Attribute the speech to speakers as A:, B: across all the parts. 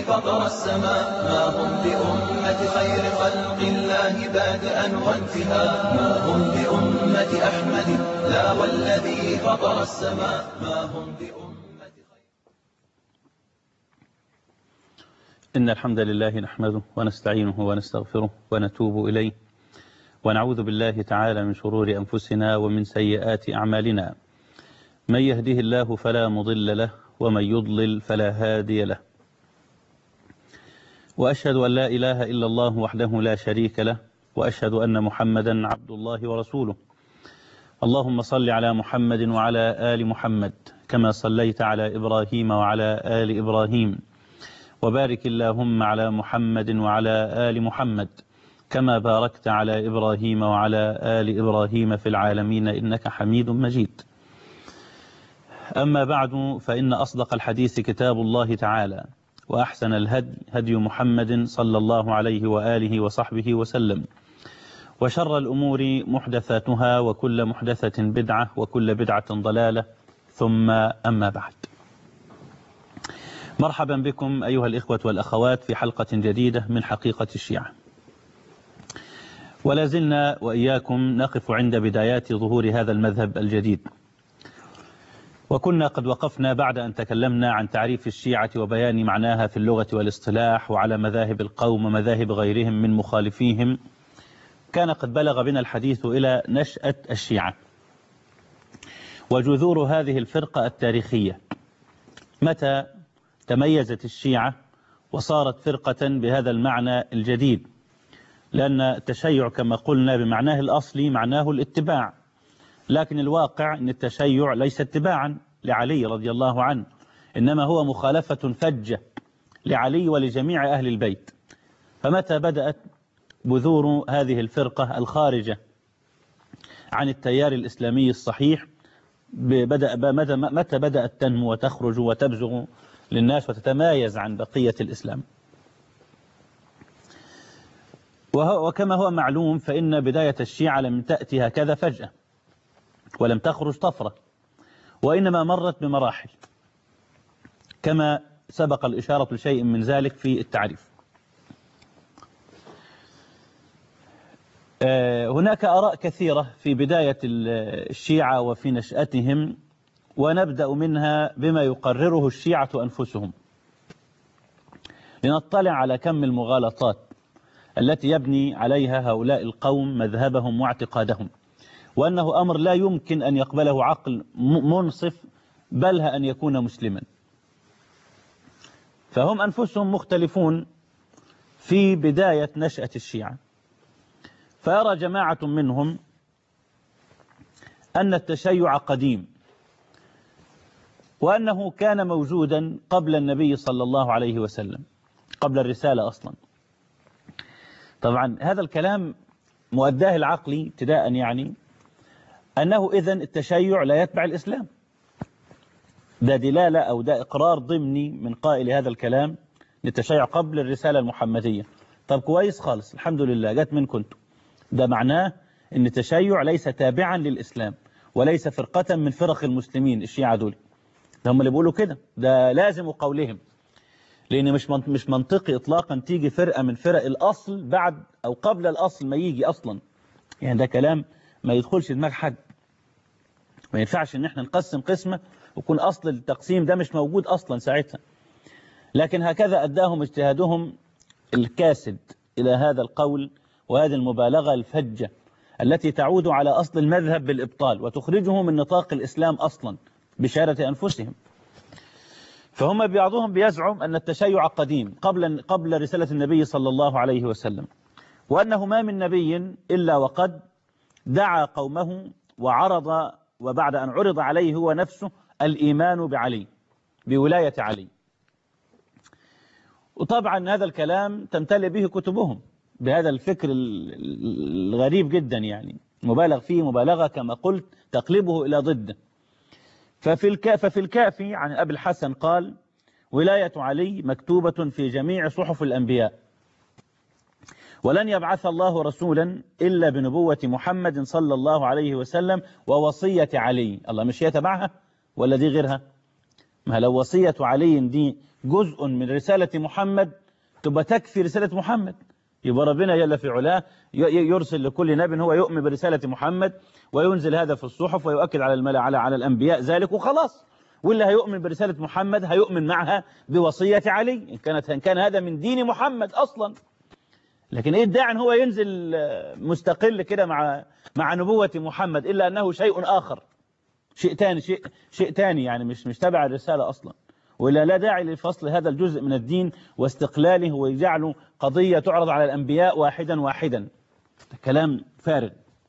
A: فطر السماء ما هم بأمة خير خلق الله بادئا وانتهاء ما هم بأمة أحمد لا والذي فطر السماء ما هم بأمة خير
B: إن الحمد لله نحمده ونستعينه ونستغفره ونتوب إليه ونعوذ بالله تعالى من شرور أنفسنا ومن سيئات أعمالنا من يهده الله فلا مضل له ومن يضلل فلا هادي له وأشهد أن لا إله إلا الله وحده لا شريك له وأشهد أن محمدا عبد الله ورسوله اللهم صل على محمد وعلى آل محمد كما صليت على إبراهيم وعلى آل إبراهيم وبارك اللهم على محمد وعلى آل محمد كما باركت على إبراهيم وعلى آل إبراهيم في العالمين إنك حميد مجيد أما بعد فإن أصدق الحديث كتاب الله تعالى وأحسن الهدي هدي محمد صلى الله عليه وآله وصحبه وسلم وشر الأمور محدثاتها وكل محدثة بدعة وكل بدعة ضلالة ثم أما بعد مرحبا بكم أيها الإخوة والأخوات في حلقة جديدة من حقيقة الشيعة ولا زلنا وإياكم نقف عند بدايات ظهور هذا المذهب الجديد وكنا قد وقفنا بعد أن تكلمنا عن تعريف الشيعة وبيان معناها في اللغة والاصطلاح وعلى مذاهب القوم ومذاهب غيرهم من مخالفيهم كان قد بلغ بنا الحديث إلى نشأة الشيعة وجذور هذه الفرقة التاريخية متى تميزت الشيعة وصارت فرقة بهذا المعنى الجديد لأن التشيع كما قلنا بمعناه الأصلي معناه الاتباع لكن الواقع أن التشيع ليس اتباعا لعلي رضي الله عنه إنما هو مخالفة فجة لعلي ولجميع أهل البيت فمتى بدأت بذور هذه الفرقة الخارجة عن التيار الإسلامي الصحيح بدأ متى بدأت تنمو وتخرج وتبزغ للناس وتتمايز عن بقية الإسلام وكما هو معلوم فإن بداية الشيعة لم تأتي هكذا فجأة ولم تخرج طفرة وإنما مرت بمراحل كما سبق الإشارة لشيء من ذلك في التعريف هناك آراء كثيرة في بداية الشيعة وفي نشأتهم ونبدأ منها بما يقرره الشيعة أنفسهم لنطلع على كم المغالطات التي يبني عليها هؤلاء القوم مذهبهم واعتقادهم وأنه أمر لا يمكن أن يقبله عقل منصف بل أن يكون مسلما فهم أنفسهم مختلفون في بداية نشأة الشيعة فيرى جماعة منهم أن التشيع قديم وأنه كان موجودا قبل النبي صلى الله عليه وسلم قبل الرسالة أصلا طبعا هذا الكلام مؤداه العقلي ابتداء يعني أنه إذن التشيع لا يتبع الإسلام ده دلالة أو ده إقرار ضمني من قائل هذا الكلام للتشيع قبل الرسالة المحمدية طب كويس خالص الحمد لله جت من كنتم ده معناه أن التشيع ليس تابعا للإسلام وليس فرقة من فرق المسلمين الشيعة دول ده هم اللي بيقولوا كده ده لازم قولهم لأن مش مش منطقي إطلاقا تيجي فرقة من فرق الأصل بعد أو قبل الأصل ما يجي أصلا يعني ده كلام ما يدخلش دماغ حد ما ينفعش ان احنا نقسم قسمة ويكون أصل التقسيم ده مش موجود أصلا ساعتها لكن هكذا أداهم اجتهادهم الكاسد إلى هذا القول وهذه المبالغة الفجة التي تعود على أصل المذهب بالإبطال وتخرجه من نطاق الإسلام أصلا بشارة أنفسهم فهم بعضهم بيزعم أن التشيع قديم قبل قبل رسالة النبي صلى الله عليه وسلم وأنه ما من نبي إلا وقد دعا قومه وعرض وبعد أن عرض عليه هو نفسه الإيمان بعلي بولاية علي وطبعا هذا الكلام تمتلئ به كتبهم بهذا الفكر الغريب جدا يعني مبالغ فيه مبالغة كما قلت تقلبه إلى ضده ففي, الكا ففي الكافي عن أبي الحسن قال ولاية علي مكتوبة في جميع صحف الأنبياء ولن يبعث الله رسولا إلا بنبوة محمد صلى الله عليه وسلم ووصية علي الله مش هي تبعها ولا دي غيرها ما لو وصية علي دي جزء من رسالة محمد تبقى تكفي رسالة محمد يبقى ربنا جل في علاه يرسل لكل نبي هو يؤمن برسالة محمد وينزل هذا في الصحف ويؤكد على الملا على على الأنبياء ذلك وخلاص واللي هيؤمن برسالة محمد هيؤمن معها بوصية علي إن كانت إن كان هذا من دين محمد أصلا لكن إيه الداعي إن هو ينزل مستقل كده مع مع نبوة محمد إلا أنه شيء آخر شيء ثاني شيء شيء ثاني يعني مش مش تبع الرسالة أصلا ولا لا داعي لفصل هذا الجزء من الدين واستقلاله ويجعله قضية تعرض على الأنبياء واحدا واحدا كلام فارغ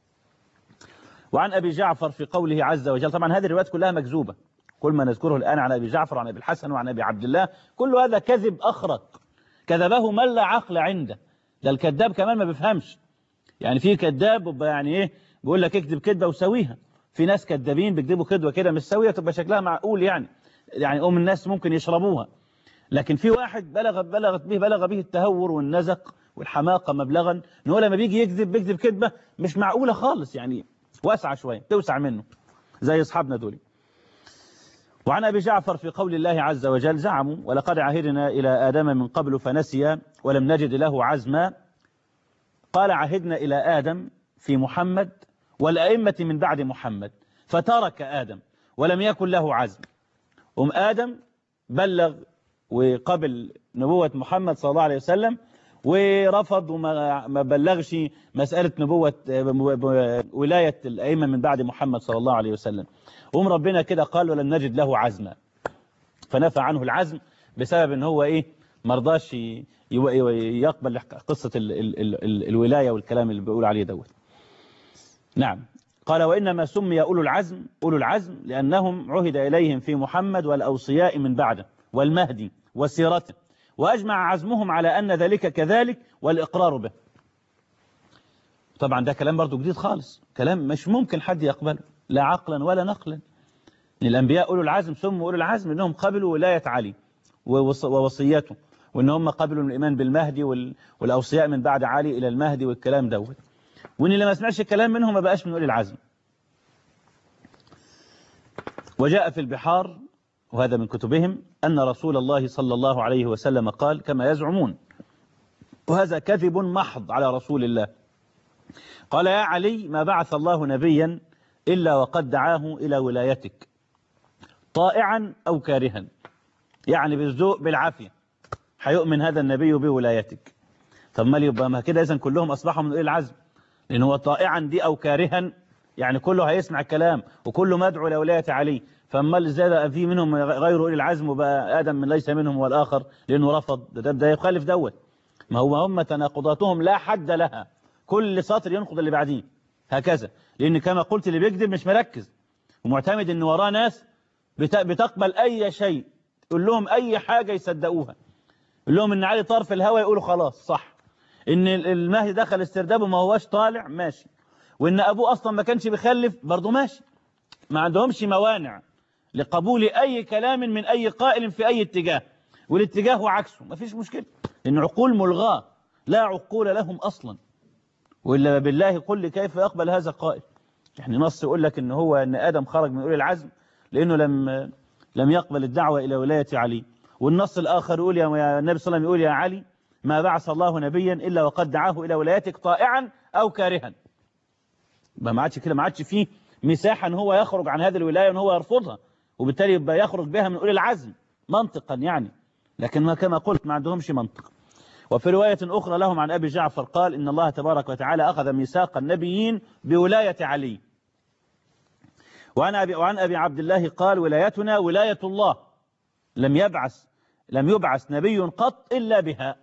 B: وعن أبي جعفر في قوله عز وجل طبعا هذه الروايات كلها مكذوبة كل ما نذكره الآن عن أبي جعفر وعن أبي الحسن وعن أبي عبد الله كل هذا كذب أخرق كذبه من لا عقل عنده ده الكذاب كمان ما بيفهمش يعني في كذاب يعني ايه بيقول لك اكذب كذبه وسويها في ناس كذابين بيكذبوا كذبه كده مش سويه تبقى شكلها معقول يعني يعني ام الناس ممكن يشربوها لكن في واحد بلغ بلغت به بلغ به التهور والنزق والحماقه مبلغا ان هو لما بيجي يكذب بيكذب كذبه مش معقوله خالص يعني واسعه شويه توسع منه زي اصحابنا دول وعن أبي جعفر في قول الله عز وجل زعموا ولقد عهدنا إلى آدم من قبل فنسي ولم نجد له عزما قال عهدنا إلى آدم في محمد والأئمة من بعد محمد فترك آدم ولم يكن له عزم أم آدم بلغ وقبل نبوة محمد صلى الله عليه وسلم ورفض وما ما بلغش مسألة نبوة ولاية الأئمة من بعد محمد صلى الله عليه وسلم قوم ربنا كده قال ولن نجد له عزما فنفى عنه العزم بسبب ان هو ايه مرضاش يقبل قصة ال ال ال ال الولاية والكلام اللي بيقول عليه دوت نعم قال وإنما سمي أولو العزم أولو العزم لأنهم عهد إليهم في محمد والأوصياء من بعده والمهدي وسيرته وأجمع عزمهم على أن ذلك كذلك والإقرار به طبعا ده كلام برضو جديد خالص كلام مش ممكن حد يقبله لا عقلا ولا نقلا الأنبياء أولو العزم سموا أولو العزم أنهم قبلوا ولاية علي ووصيته وأن هم قبلوا الإيمان بالمهدي والأوصياء من بعد علي إلى المهدي والكلام دوت وأن اللي ما سمعش الكلام منهم ما بقاش من أولي العزم وجاء في البحار وهذا من كتبهم أن رسول الله صلى الله عليه وسلم قال كما يزعمون وهذا كذب محض على رسول الله قال يا علي ما بعث الله نبيا إلا وقد دعاه إلى ولايتك طائعا أو كارها يعني بالذوق بالعافية هيؤمن هذا النبي بولايتك طب ما يبقى ما كده إذن كلهم أصبحوا من أولي العزم لأن هو طائعا دي أو كارها يعني كله هيسمع الكلام وكله مدعو لولاية علي فأما ازاي في منهم غير أولي العزم وبقى آدم من ليس منهم والآخر لأنه رفض ده, ده يخالف دوت ما هو هم تناقضاتهم لا حد لها كل سطر ينقض اللي بعديه هكذا لأن كما قلت اللي بيكذب مش مركز ومعتمد ان وراه ناس بتقبل أي شيء يقول لهم أي حاجة يصدقوها يقول لهم ان علي طرف الهوى يقولوا خلاص صح ان المهدي دخل استردابه ما هواش طالع ماشي وان أبوه أصلا ما كانش بيخلف برضه ماشي ما عندهمش موانع لقبول أي كلام من أي قائل في أي اتجاه والاتجاه هو عكسه ما فيش مشكلة إن عقول ملغاة لا عقول لهم أصلا وإلا بالله قل لي كيف يقبل هذا قائل يعني نص يقول لك إن هو إن آدم خرج من أولي العزم لأنه لم لم يقبل الدعوة إلى ولاية علي والنص الآخر يقول يا النبي صلى الله عليه وسلم يقول يا علي ما بعث الله نبيا إلا وقد دعاه إلى ولايتك طائعا أو كارها ما عادش كده ما عادش فيه مساحة ان هو يخرج عن هذه الولاية وان هو يرفضها وبالتالي يبقى يخرج بها من أولي العزم منطقا يعني لكن ما كما قلت ما عندهمش منطق وفي رواية أخرى لهم عن أبي جعفر قال إن الله تبارك وتعالى أخذ ميثاق النبيين بولاية علي وعن أبي, وعن أبي عبد الله قال ولايتنا ولاية الله لم يبعث لم يبعث نبي قط إلا بها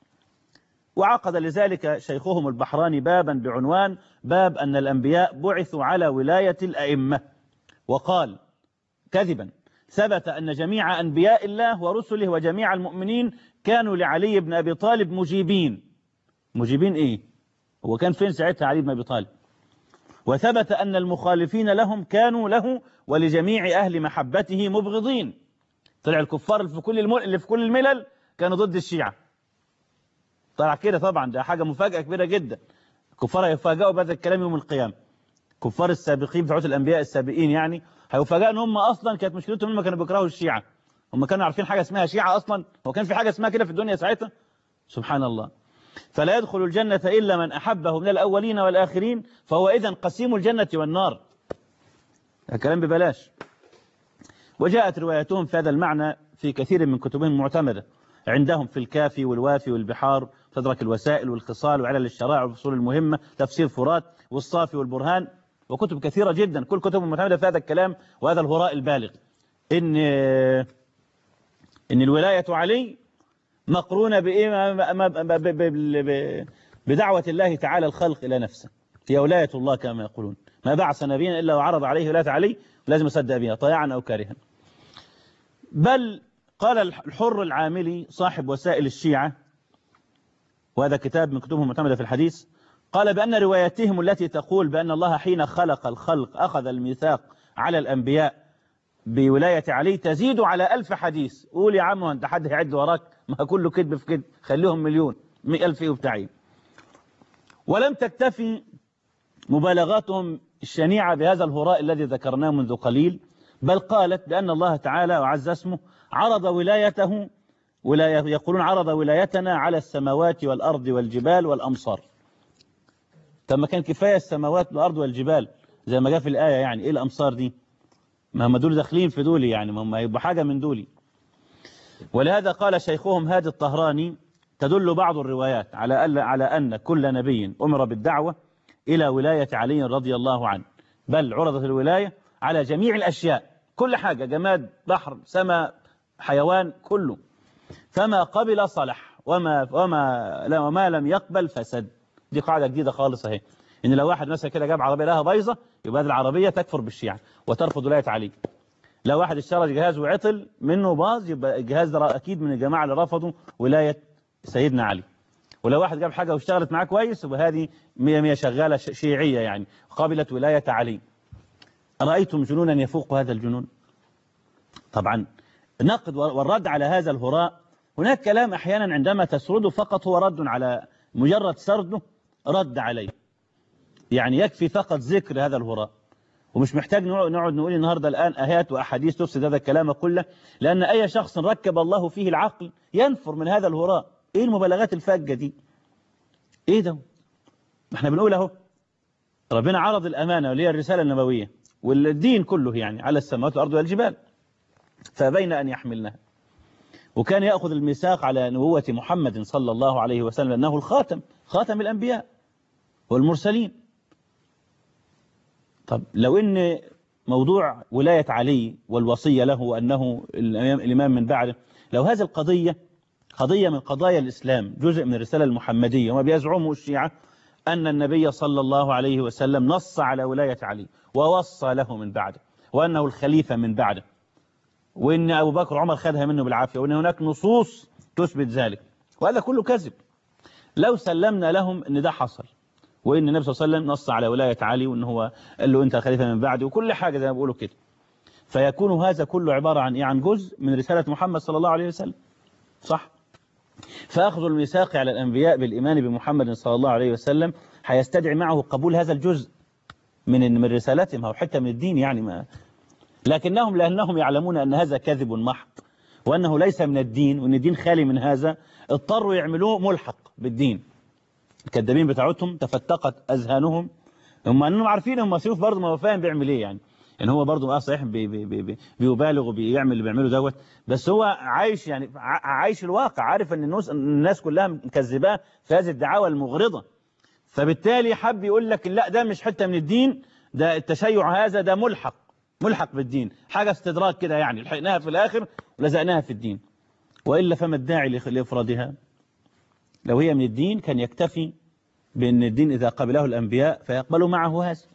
B: وعقد لذلك شيخهم البحراني بابا بعنوان باب أن الأنبياء بعثوا على ولاية الأئمة وقال كذبا ثبت أن جميع أنبياء الله ورسله وجميع المؤمنين كانوا لعلي بن أبي طالب مجيبين مجيبين إيه هو كان فين ساعتها علي بن أبي طالب وثبت أن المخالفين لهم كانوا له ولجميع أهل محبته مبغضين طلع الكفار اللي في كل المل... اللي في كل الملل كانوا ضد الشيعة طلع كده طبعا ده حاجة مفاجأة كبيرة جدا الكفار هيفاجئوا بهذا الكلام يوم القيامة كفار السابقين بتوع الأنبياء السابقين يعني هيفاجئوا ان هم أصلا كانت مشكلتهم هم كانوا بيكرهوا الشيعة هم كانوا عارفين حاجة اسمها شيعة أصلا هو كان في حاجة اسمها كده في الدنيا ساعتها سبحان الله فلا يدخل الجنة إلا من أحبه من الأولين والآخرين فهو إذا قسيم الجنة والنار الكلام ببلاش وجاءت روايتهم في هذا المعنى في كثير من كتبهم المعتمدة عندهم في الكافي والوافي والبحار تدرك الوسائل والخصال وعلل الشرائع والفصول المهمة تفسير فرات والصافي والبرهان وكتب كثيرة جدا كل كتب معتمدة في هذا الكلام وهذا الهراء البالغ إن إن الولاية علي مقرونة بإيه ما- ما- ما- ب- ب- ب- بدعوة الله تعالى الخلق إلى نفسه هي ولاية الله كما يقولون ما بعث نبيا إلا وعرض عليه ولاية علي لازم يصدق بها طيعا أو كارها بل قال الحر العاملي صاحب وسائل الشيعة وهذا كتاب من كتبهم المعتمدة في الحديث قال بأن روايتهم التي تقول بأن الله حين خلق الخلق أخذ الميثاق على الأنبياء بولاية علي تزيد على ألف حديث قول يا عم أنت حد هيعد وراك ما كله كذب في كذب خليهم مليون مئة ألف إيه وبتاعين ولم تكتفي مبالغاتهم الشنيعة بهذا الهراء الذي ذكرناه منذ قليل بل قالت بأن الله تعالى وعز اسمه عرض ولايته ولاية يقولون عرض ولايتنا على السماوات والأرض والجبال والأمصار طب ما كان كفاية السماوات والأرض والجبال زي ما جاء في الآية يعني إيه الأمصار دي ما هم دول داخلين في دولي يعني ما هم يبقى حاجة من دولي ولهذا قال شيخهم هادي الطهراني تدل بعض الروايات على أن على أن كل نبي أمر بالدعوة إلى ولاية علي رضي الله عنه بل عرضت الولاية على جميع الأشياء كل حاجة جماد بحر سماء حيوان كله فما قبل صلح وما وما لا وما لم يقبل فسد دي قاعدة جديدة خالص اهي ان لو واحد مثلا كده جاب عربية لها بايظة يبقى هذه العربية تكفر بالشيعة وترفض ولاية علي لو واحد اشترى جهاز وعطل منه باظ يبقى الجهاز ده اكيد من الجماعة اللي رفضوا ولاية سيدنا علي ولو واحد جاب حاجة واشتغلت معاه كويس يبقى هذه مية مية شغالة ش- شيعية يعني قابلت ولاية علي أرأيتم جنونا يفوق هذا الجنون طبعا نقد والرد على هذا الهراء هناك كلام أحيانا عندما تسرده فقط هو رد على مجرد سرده رد عليه يعني يكفي فقط ذكر هذا الهراء ومش محتاج نقعد نقعد نقول النهاردة الآن آيات وأحاديث تفسد هذا الكلام كله لأن أي شخص ركب الله فيه العقل ينفر من هذا الهراء إيه المبالغات الفجة دي إيه ده ما احنا بنقول اهو ربنا عرض الأمانة واللي هي الرسالة النبوية والدين كله يعني على السماوات والأرض والجبال فبين أن يحملنها وكان يأخذ الميثاق على نبوة محمد صلى الله عليه وسلم أنه الخاتم خاتم الأنبياء والمرسلين طب لو ان موضوع ولاية علي والوصية له وأنه الإمام الإمام من بعده لو هذه القضية قضية من قضايا الإسلام جزء من الرسالة المحمدية وما بيزعمه الشيعة أن النبي صلى الله عليه وسلم نص على ولاية علي ووصى له من بعده وأنه الخليفة من بعده وإن أبو بكر وعمر خدها منه بالعافية وإن هناك نصوص تثبت ذلك وهذا كله كذب لو سلمنا لهم أن ده حصل وإن النبي صلى الله عليه وسلم نص على ولاية علي وإن هو قال له أنت خليفة من بعدي وكل حاجة زي ما بيقولوا كده فيكون هذا كله عبارة عن إيه عن جزء من رسالة محمد صلى الله عليه وسلم صح فأخذ الميثاق على الأنبياء بالإيمان بمحمد صلى الله عليه وسلم هيستدعي معه قبول هذا الجزء من من رسالتهم أو حتى من الدين يعني ما لكنهم لأنهم يعلمون أن هذا كذب محض وأنه ليس من الدين وأن الدين خالي من هذا اضطروا يعملوه ملحق بالدين الكذابين بتاعتهم تفتقت أذهانهم هم أنهم عارفين هم سيوف برضه ما هو فاهم بيعمل إيه يعني يعني هو برضه اه صحيح بي بي بي بي بيبالغ وبيعمل اللي بيعمله دوت بس هو عايش يعني عايش الواقع عارف ان الناس الناس كلها مكذباه في هذه الدعاوى المغرضه فبالتالي حب يقول لك لا ده مش حته من الدين ده التشيع هذا ده ملحق ملحق بالدين حاجه استدراك كده يعني لحقناها في الاخر ولزقناها في الدين والا فما الداعي لافرادها لو هي من الدين كان يكتفي بأن الدين إذا قبله الأنبياء فيقبلوا معه هذا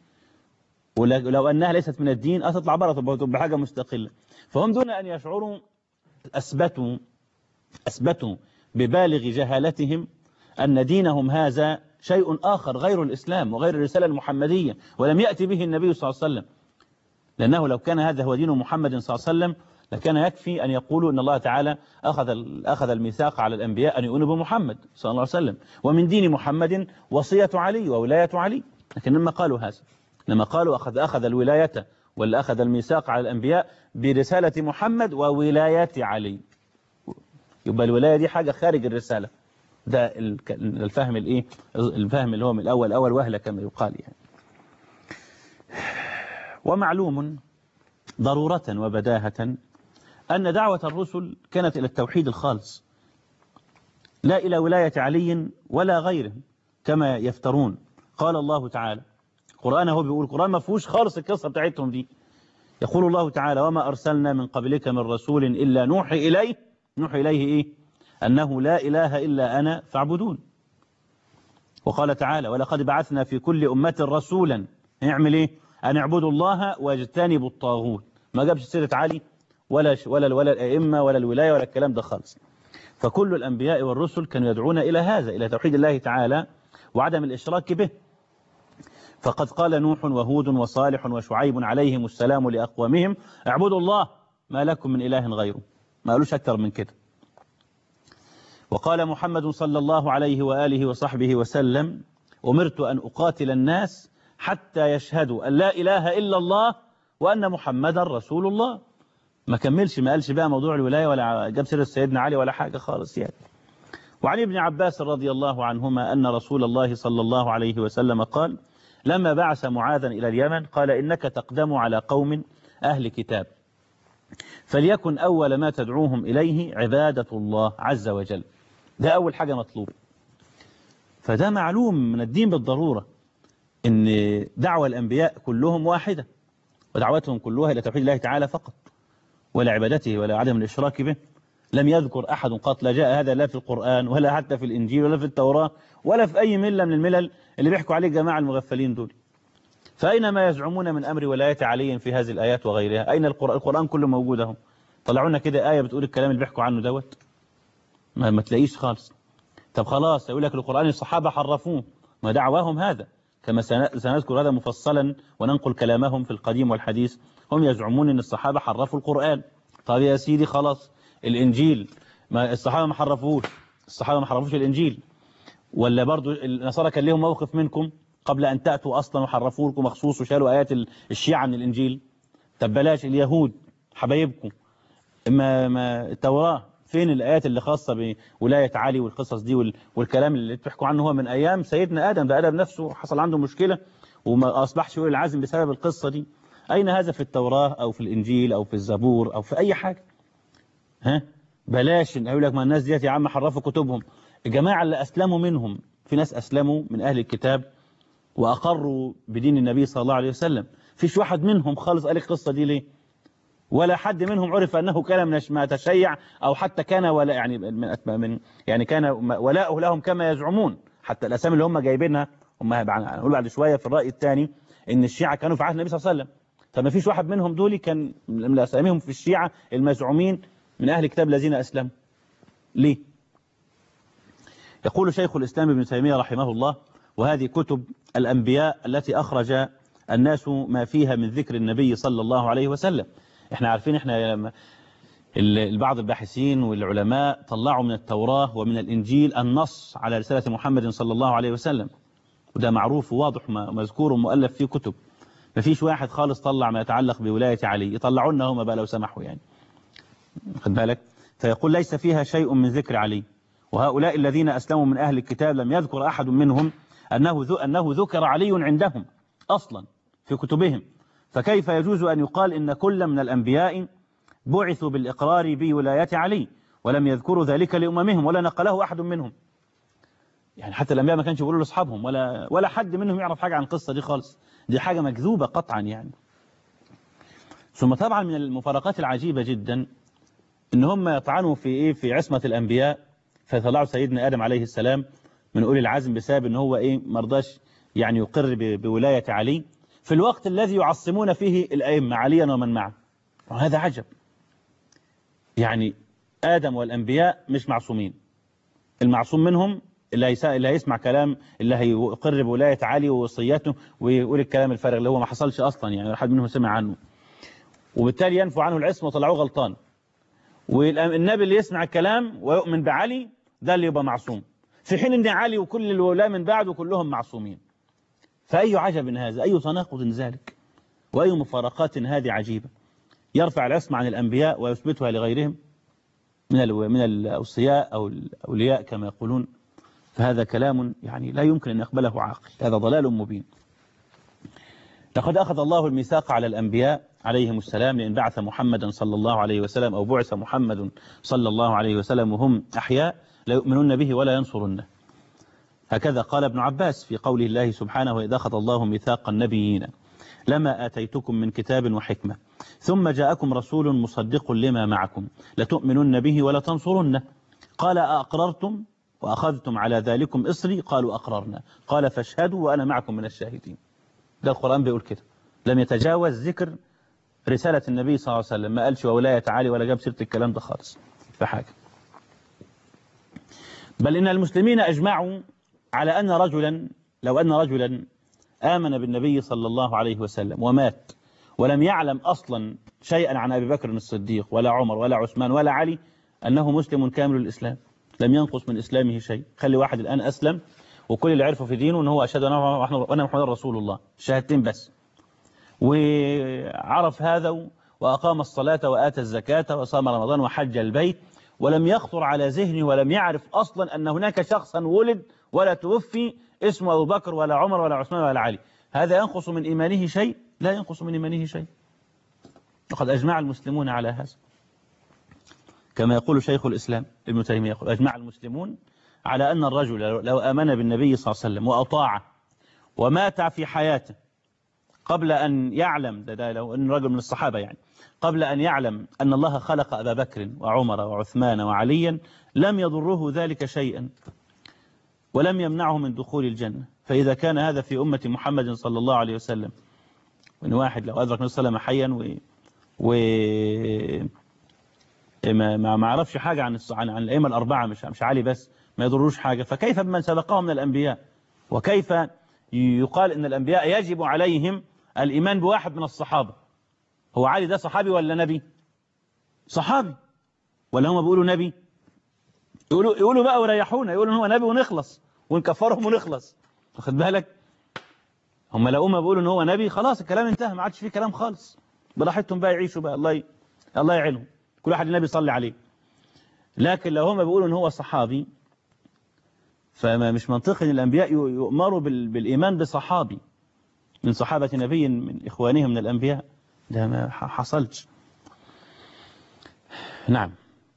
B: ولو أنها ليست من الدين أتطلع برا بحاجة مستقلة فهم دون أن يشعروا أثبتوا أثبتوا ببالغ جهالتهم أن دينهم هذا شيء آخر غير الإسلام وغير الرسالة المحمدية ولم يأتي به النبي صلى الله عليه وسلم لأنه لو كان هذا هو دين محمد صلى الله عليه وسلم لكان يكفي أن يقولوا أن الله تعالى أخذ أخذ الميثاق على الأنبياء أن يؤمنوا بمحمد صلى الله عليه وسلم ومن دين محمد وصية علي وولاية علي لكن لما قالوا هذا لما قالوا أخذ أخذ الولاية واللي أخذ الميثاق على الأنبياء برسالة محمد وولاية علي يبقى الولاية دي حاجة خارج الرسالة ده الفهم الايه الفهم اللي هو من الأول أول وهلة كما يقال يعني ومعلوم ضرورة وبداهة أن دعوة الرسل كانت إلى التوحيد الخالص لا إلى ولاية علي ولا غيره كما يفترون قال الله تعالى القرآن هو بيقول القرآن ما فيهوش خالص القصة بتاعتهم دي يقول الله تعالى وما أرسلنا من قبلك من رسول إلا نوحي إليه نوحي إليه إيه أنه لا إله إلا أنا فاعبدون وقال تعالى ولقد بعثنا في كل أمة رسولا يعمل إيه أن اعبدوا الله واجتنبوا الطاغوت ما جابش سيرة علي ولا ولا ولا الأئمة ولا الولاية ولا الكلام ده خالص فكل الأنبياء والرسل كانوا يدعون إلى هذا إلى توحيد الله تعالى وعدم الإشراك به فقد قال نوح وهود وصالح وشعيب عليهم السلام لأقوامهم اعبدوا الله ما لكم من إله غيره ما قالوش أكثر من كده وقال محمد صلى الله عليه وآله وصحبه وسلم أمرت أن أقاتل الناس حتى يشهدوا أن لا إله إلا الله وأن محمدا رسول الله ما كملش ما قالش بقى موضوع الولاية ولا جاب سيرة سيدنا علي ولا حاجة خالص يعني وعن ابن عباس رضي الله عنهما أن رسول الله صلى الله عليه وسلم قال لما بعث معاذا إلى اليمن قال إنك تقدم على قوم أهل كتاب فليكن أول ما تدعوهم إليه عبادة الله عز وجل ده أول حاجة مطلوب فده معلوم من الدين بالضرورة إن دعوة الأنبياء كلهم واحدة ودعوتهم كلها إلى توحيد الله تعالى فقط ولا عبادته ولا عدم الإشراك به لم يذكر أحد قط لا جاء هذا لا في القرآن ولا حتى في الإنجيل ولا في التوراة ولا في أي ملة من الملل اللي بيحكوا عليه جماعة المغفلين دول فأين ما يزعمون من أمر ولاية علي في هذه الآيات وغيرها أين القرآن, القرآن كله موجود اهو طلعوا لنا كده آية بتقول الكلام اللي بيحكوا عنه دوت ما, ما تلاقيش خالص طب خلاص يقول لك القرآن الصحابة حرفوه ما دعواهم هذا كما سنذكر هذا مفصلا وننقل كلامهم في القديم والحديث هم يزعمون أن الصحابة حرفوا القرآن طب يا سيدي خلاص الإنجيل ما الصحابة ما حرفوش الصحابة ما حرفوش الإنجيل ولا برضو النصارى كان لهم موقف منكم قبل أن تأتوا أصلا وحرفوا لكم مخصوص وشالوا آيات الشيعة من الإنجيل طب بلاش اليهود حبايبكم ما ما التوراة فين الآيات اللي خاصة بولاية علي والقصص دي والكلام اللي بتحكوا عنه هو من أيام سيدنا آدم ده آدم نفسه حصل عنده مشكلة وما أصبحش يقول العزم بسبب القصة دي أين هذا في التوراة أو في الإنجيل أو في الزبور أو في أي حاجة ها بلاش يقول لك ما الناس ديت يا عم حرفوا كتبهم الجماعة اللي أسلموا منهم في ناس أسلموا من أهل الكتاب وأقروا بدين النبي صلى الله عليه وسلم فيش واحد منهم خالص قال القصة دي ليه ولا حد منهم عرف أنه كان من ما تشيع أو حتى كان ولا يعني من من يعني كان ولاؤه لهم كما يزعمون حتى الأسامي اللي هم جايبينها هم هنقول بعد شوية في الرأي الثاني إن الشيعة كانوا في عهد النبي صلى الله عليه وسلم فما فيش واحد منهم دول كان من أساميهم في الشيعة المزعومين من أهل الكتاب الذين أسلموا ليه يقول شيخ الإسلام ابن تيمية رحمه الله وهذه كتب الأنبياء التي أخرج الناس ما فيها من ذكر النبي صلى الله عليه وسلم احنا عارفين احنا بعض الباحثين والعلماء طلعوا من التوراة ومن الإنجيل النص على رسالة محمد صلى الله عليه وسلم وده معروف وواضح مذكور ومؤلف فيه كتب ما فيش واحد خالص طلع ما يتعلق بولاية علي يطلعوا لنا هم بقى لو سمحوا يعني خد بالك فيقول ليس فيها شيء من ذكر علي وهؤلاء الذين أسلموا من أهل الكتاب لم يذكر أحد منهم أنه, ذو أنه ذكر علي عندهم أصلا في كتبهم فكيف يجوز أن يقال إن كل من الأنبياء بعثوا بالإقرار بولاية علي ولم يذكروا ذلك لأممهم ولا نقله أحد منهم يعني حتى الأنبياء ما كانش يقولوا لأصحابهم ولا, ولا حد منهم يعرف حاجة عن القصة دي خالص دي حاجة مكذوبة قطعا يعني ثم طبعا من المفارقات العجيبة جدا ان هم يطعنوا في ايه في عصمة الانبياء فيطلعوا سيدنا ادم عليه السلام من اولي العزم بسبب ان هو ايه مرضاش يعني يقر بولاية علي في الوقت الذي يعصمون فيه الائمة عليا ومن معه وهذا عجب يعني ادم والانبياء مش معصومين المعصوم منهم اللي اللي هيسمع كلام اللي هيقر بولاية علي ووصيته ويقول الكلام الفارغ اللي هو ما حصلش اصلا يعني حد منهم سمع عنه وبالتالي ينفوا عنه العصمة وطلعوه غلطان والنبي اللي يسمع الكلام ويؤمن بعلي ده اللي يبقى معصوم في حين ان علي وكل الولاة من بعده كلهم معصومين فأي عجب هذا أي تناقض ذلك وأي مفارقات هذه عجيبة يرفع العصمة عن الأنبياء ويثبتها لغيرهم من ال- من الأوصياء أو الأولياء كما يقولون فهذا كلام يعني لا يمكن أن يقبله عاقل هذا ضلال مبين لقد أخذ الله الميثاق على الأنبياء عليهم السلام لأن بعث محمدا صلى الله عليه وسلم أو بعث محمد صلى الله عليه وسلم وهم أحياء لا يؤمنون به ولا ينصرنه هكذا قال ابن عباس في قوله الله سبحانه وإذا أخذ الله ميثاق النبيين لما آتيتكم من كتاب وحكمة ثم جاءكم رسول مصدق لما معكم لتؤمنن به ولتنصرنه قال أأقررتم وأخذتم على ذلكم إصري قالوا أقررنا قال فاشهدوا وأنا معكم من الشاهدين ده القرآن بيقول كده لم يتجاوز ذكر رسالة النبي صلى الله عليه وسلم ما قالش وولاية عالي ولا جاب سيرة الكلام ده خالص في حاجة بل إن المسلمين أجمعوا على أن رجلا لو أن رجلا آمن بالنبي صلى الله عليه وسلم ومات ولم يعلم أصلا شيئا عن أبي بكر الصديق ولا عمر ولا عثمان ولا علي أنه مسلم كامل الإسلام لم ينقص من إسلامه شيء خلي واحد الآن أسلم وكل اللي عرفه في دينه أنه أشهد أن محمد رسول الله شهادتين بس وعرف هذا وأقام الصلاة وآتى الزكاة وصام رمضان وحج البيت ولم يخطر على ذهنه ولم يعرف أصلا أن هناك شخصا ولد ولا توفي اسمه أبو بكر ولا عمر ولا عثمان ولا علي هذا ينقص من إيمانه شيء لا ينقص من إيمانه شيء لقد أجمع المسلمون على هذا كما يقول شيخ الإسلام ابن تيمية يقول أجمع المسلمون على أن الرجل لو آمن بالنبي صلى الله عليه وسلم وأطاعه ومات في حياته قبل أن يعلم ده, ده لو أن رجل من الصحابة يعني قبل أن يعلم أن الله خلق أبا بكر وعمر وعثمان وعليا لم يضره ذلك شيئا ولم يمنعه من دخول الجنة فإذا كان هذا في أمة محمد صلى الله عليه وسلم وإن واحد لو أدرك النبي صلى الله عليه وسلم حيا و, و... ما ما ما عرفش حاجة عن الص... عن, عن الأئمة الأربعة مش مش علي بس ما يضروش حاجة فكيف بمن سبقهم من الأنبياء وكيف يقال إن الأنبياء يجب عليهم الإيمان بواحد من الصحابة هو علي ده صحابي ولا نبي صحابي ولا هم بيقولوا نبي يقولوا يقولوا بقى وريحونا يقولوا ان هو نبي ونخلص ونكفرهم ونخلص واخد بالك هم لو ما بيقولوا ان هو نبي خلاص الكلام انتهى ما عادش فيه كلام خالص براحتهم بقى يعيشوا بقى الله ي... الله يعينهم كل واحد النبي يصلي عليه لكن لو هم بيقولوا ان هو صحابي فما مش منطقي ان الانبياء يؤمروا بال... بالايمان بصحابي من صحابة نبي من إخوانهم من الأنبياء ده ما حصلش نعم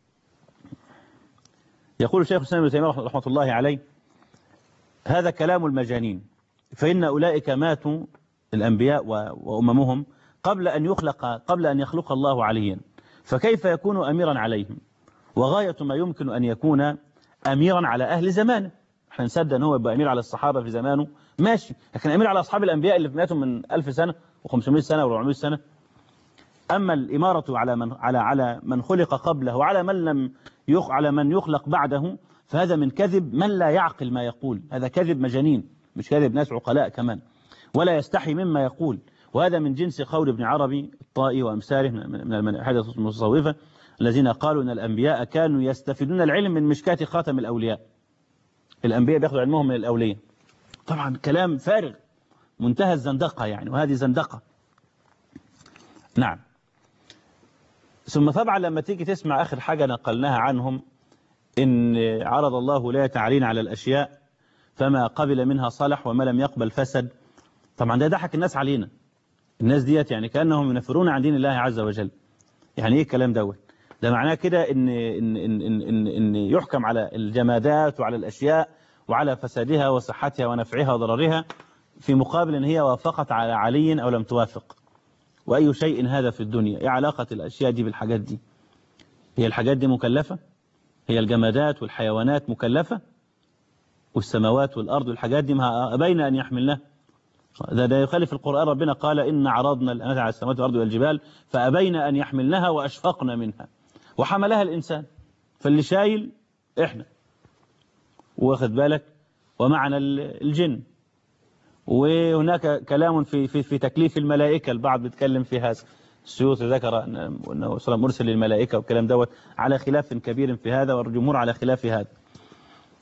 B: يقول الشيخ الإسلام ابن تيمية رحمة الله عليه هذا كلام المجانين فإن أولئك ماتوا الأنبياء وأممهم قبل أن يخلق قبل أن يخلق الله عليا فكيف يكون أميرا عليهم وغاية ما يمكن أن يكون أميرا على أهل زمانه احنا نصدق أنه يبقى أمير على الصحابة في زمانه ماشي لكن أمير على أصحاب الأنبياء اللي ماتوا من ألف سنة و500 سنة و400 سنة أما الإمارة على من على على من خلق قبله وعلى من لم يخ على من يخلق بعده فهذا من كذب من لا يعقل ما يقول هذا كذب مجانين مش كذب ناس عقلاء كمان ولا يستحي مما يقول وهذا من جنس قول ابن عربي الطائي وأمثاله من المنحدة المتصوفة الذين قالوا أن الأنبياء كانوا يستفيدون العلم من مشكاة خاتم الأولياء الأنبياء بياخذوا علمهم من الأولياء طبعا كلام فارغ منتهى الزندقة يعني وهذه زندقة نعم ثم طبعا لما تيجي تسمع آخر حاجة نقلناها عنهم إن عرض الله لا تعلين على الأشياء فما قبل منها صلح وما لم يقبل فسد طبعا ده ضحك الناس علينا الناس ديت يعني كأنهم ينفرون عن دين الله عز وجل يعني ايه الكلام دوت ده معناه كده إن, إن, إن, إن, إن, إن يحكم على الجمادات وعلى الأشياء وعلى فسادها وصحتها ونفعها وضررها في مقابل ان هي وافقت على علي أو لم توافق وأي شيء هذا في الدنيا ايه علاقة الأشياء دي بالحاجات دي هي الحاجات دي مكلفة هي الجمادات والحيوانات مكلفة والسماوات والأرض والحاجات دي ما أبين أن يحملنها ده, ده يخالف القرآن ربنا قال إن عرضنا الأمانة على السماوات والأرض والجبال فأبين أن يحملنها وأشفقنا منها وحملها الإنسان فاللي شايل إحنا واخد بالك ومعنى الجن وهناك كلام في في في تكليف الملائكة البعض بيتكلم في هذا السيوطي ذكر أنه صلى مرسل للملائكة والكلام دوت على خلاف كبير في هذا والجمهور على خلاف هذا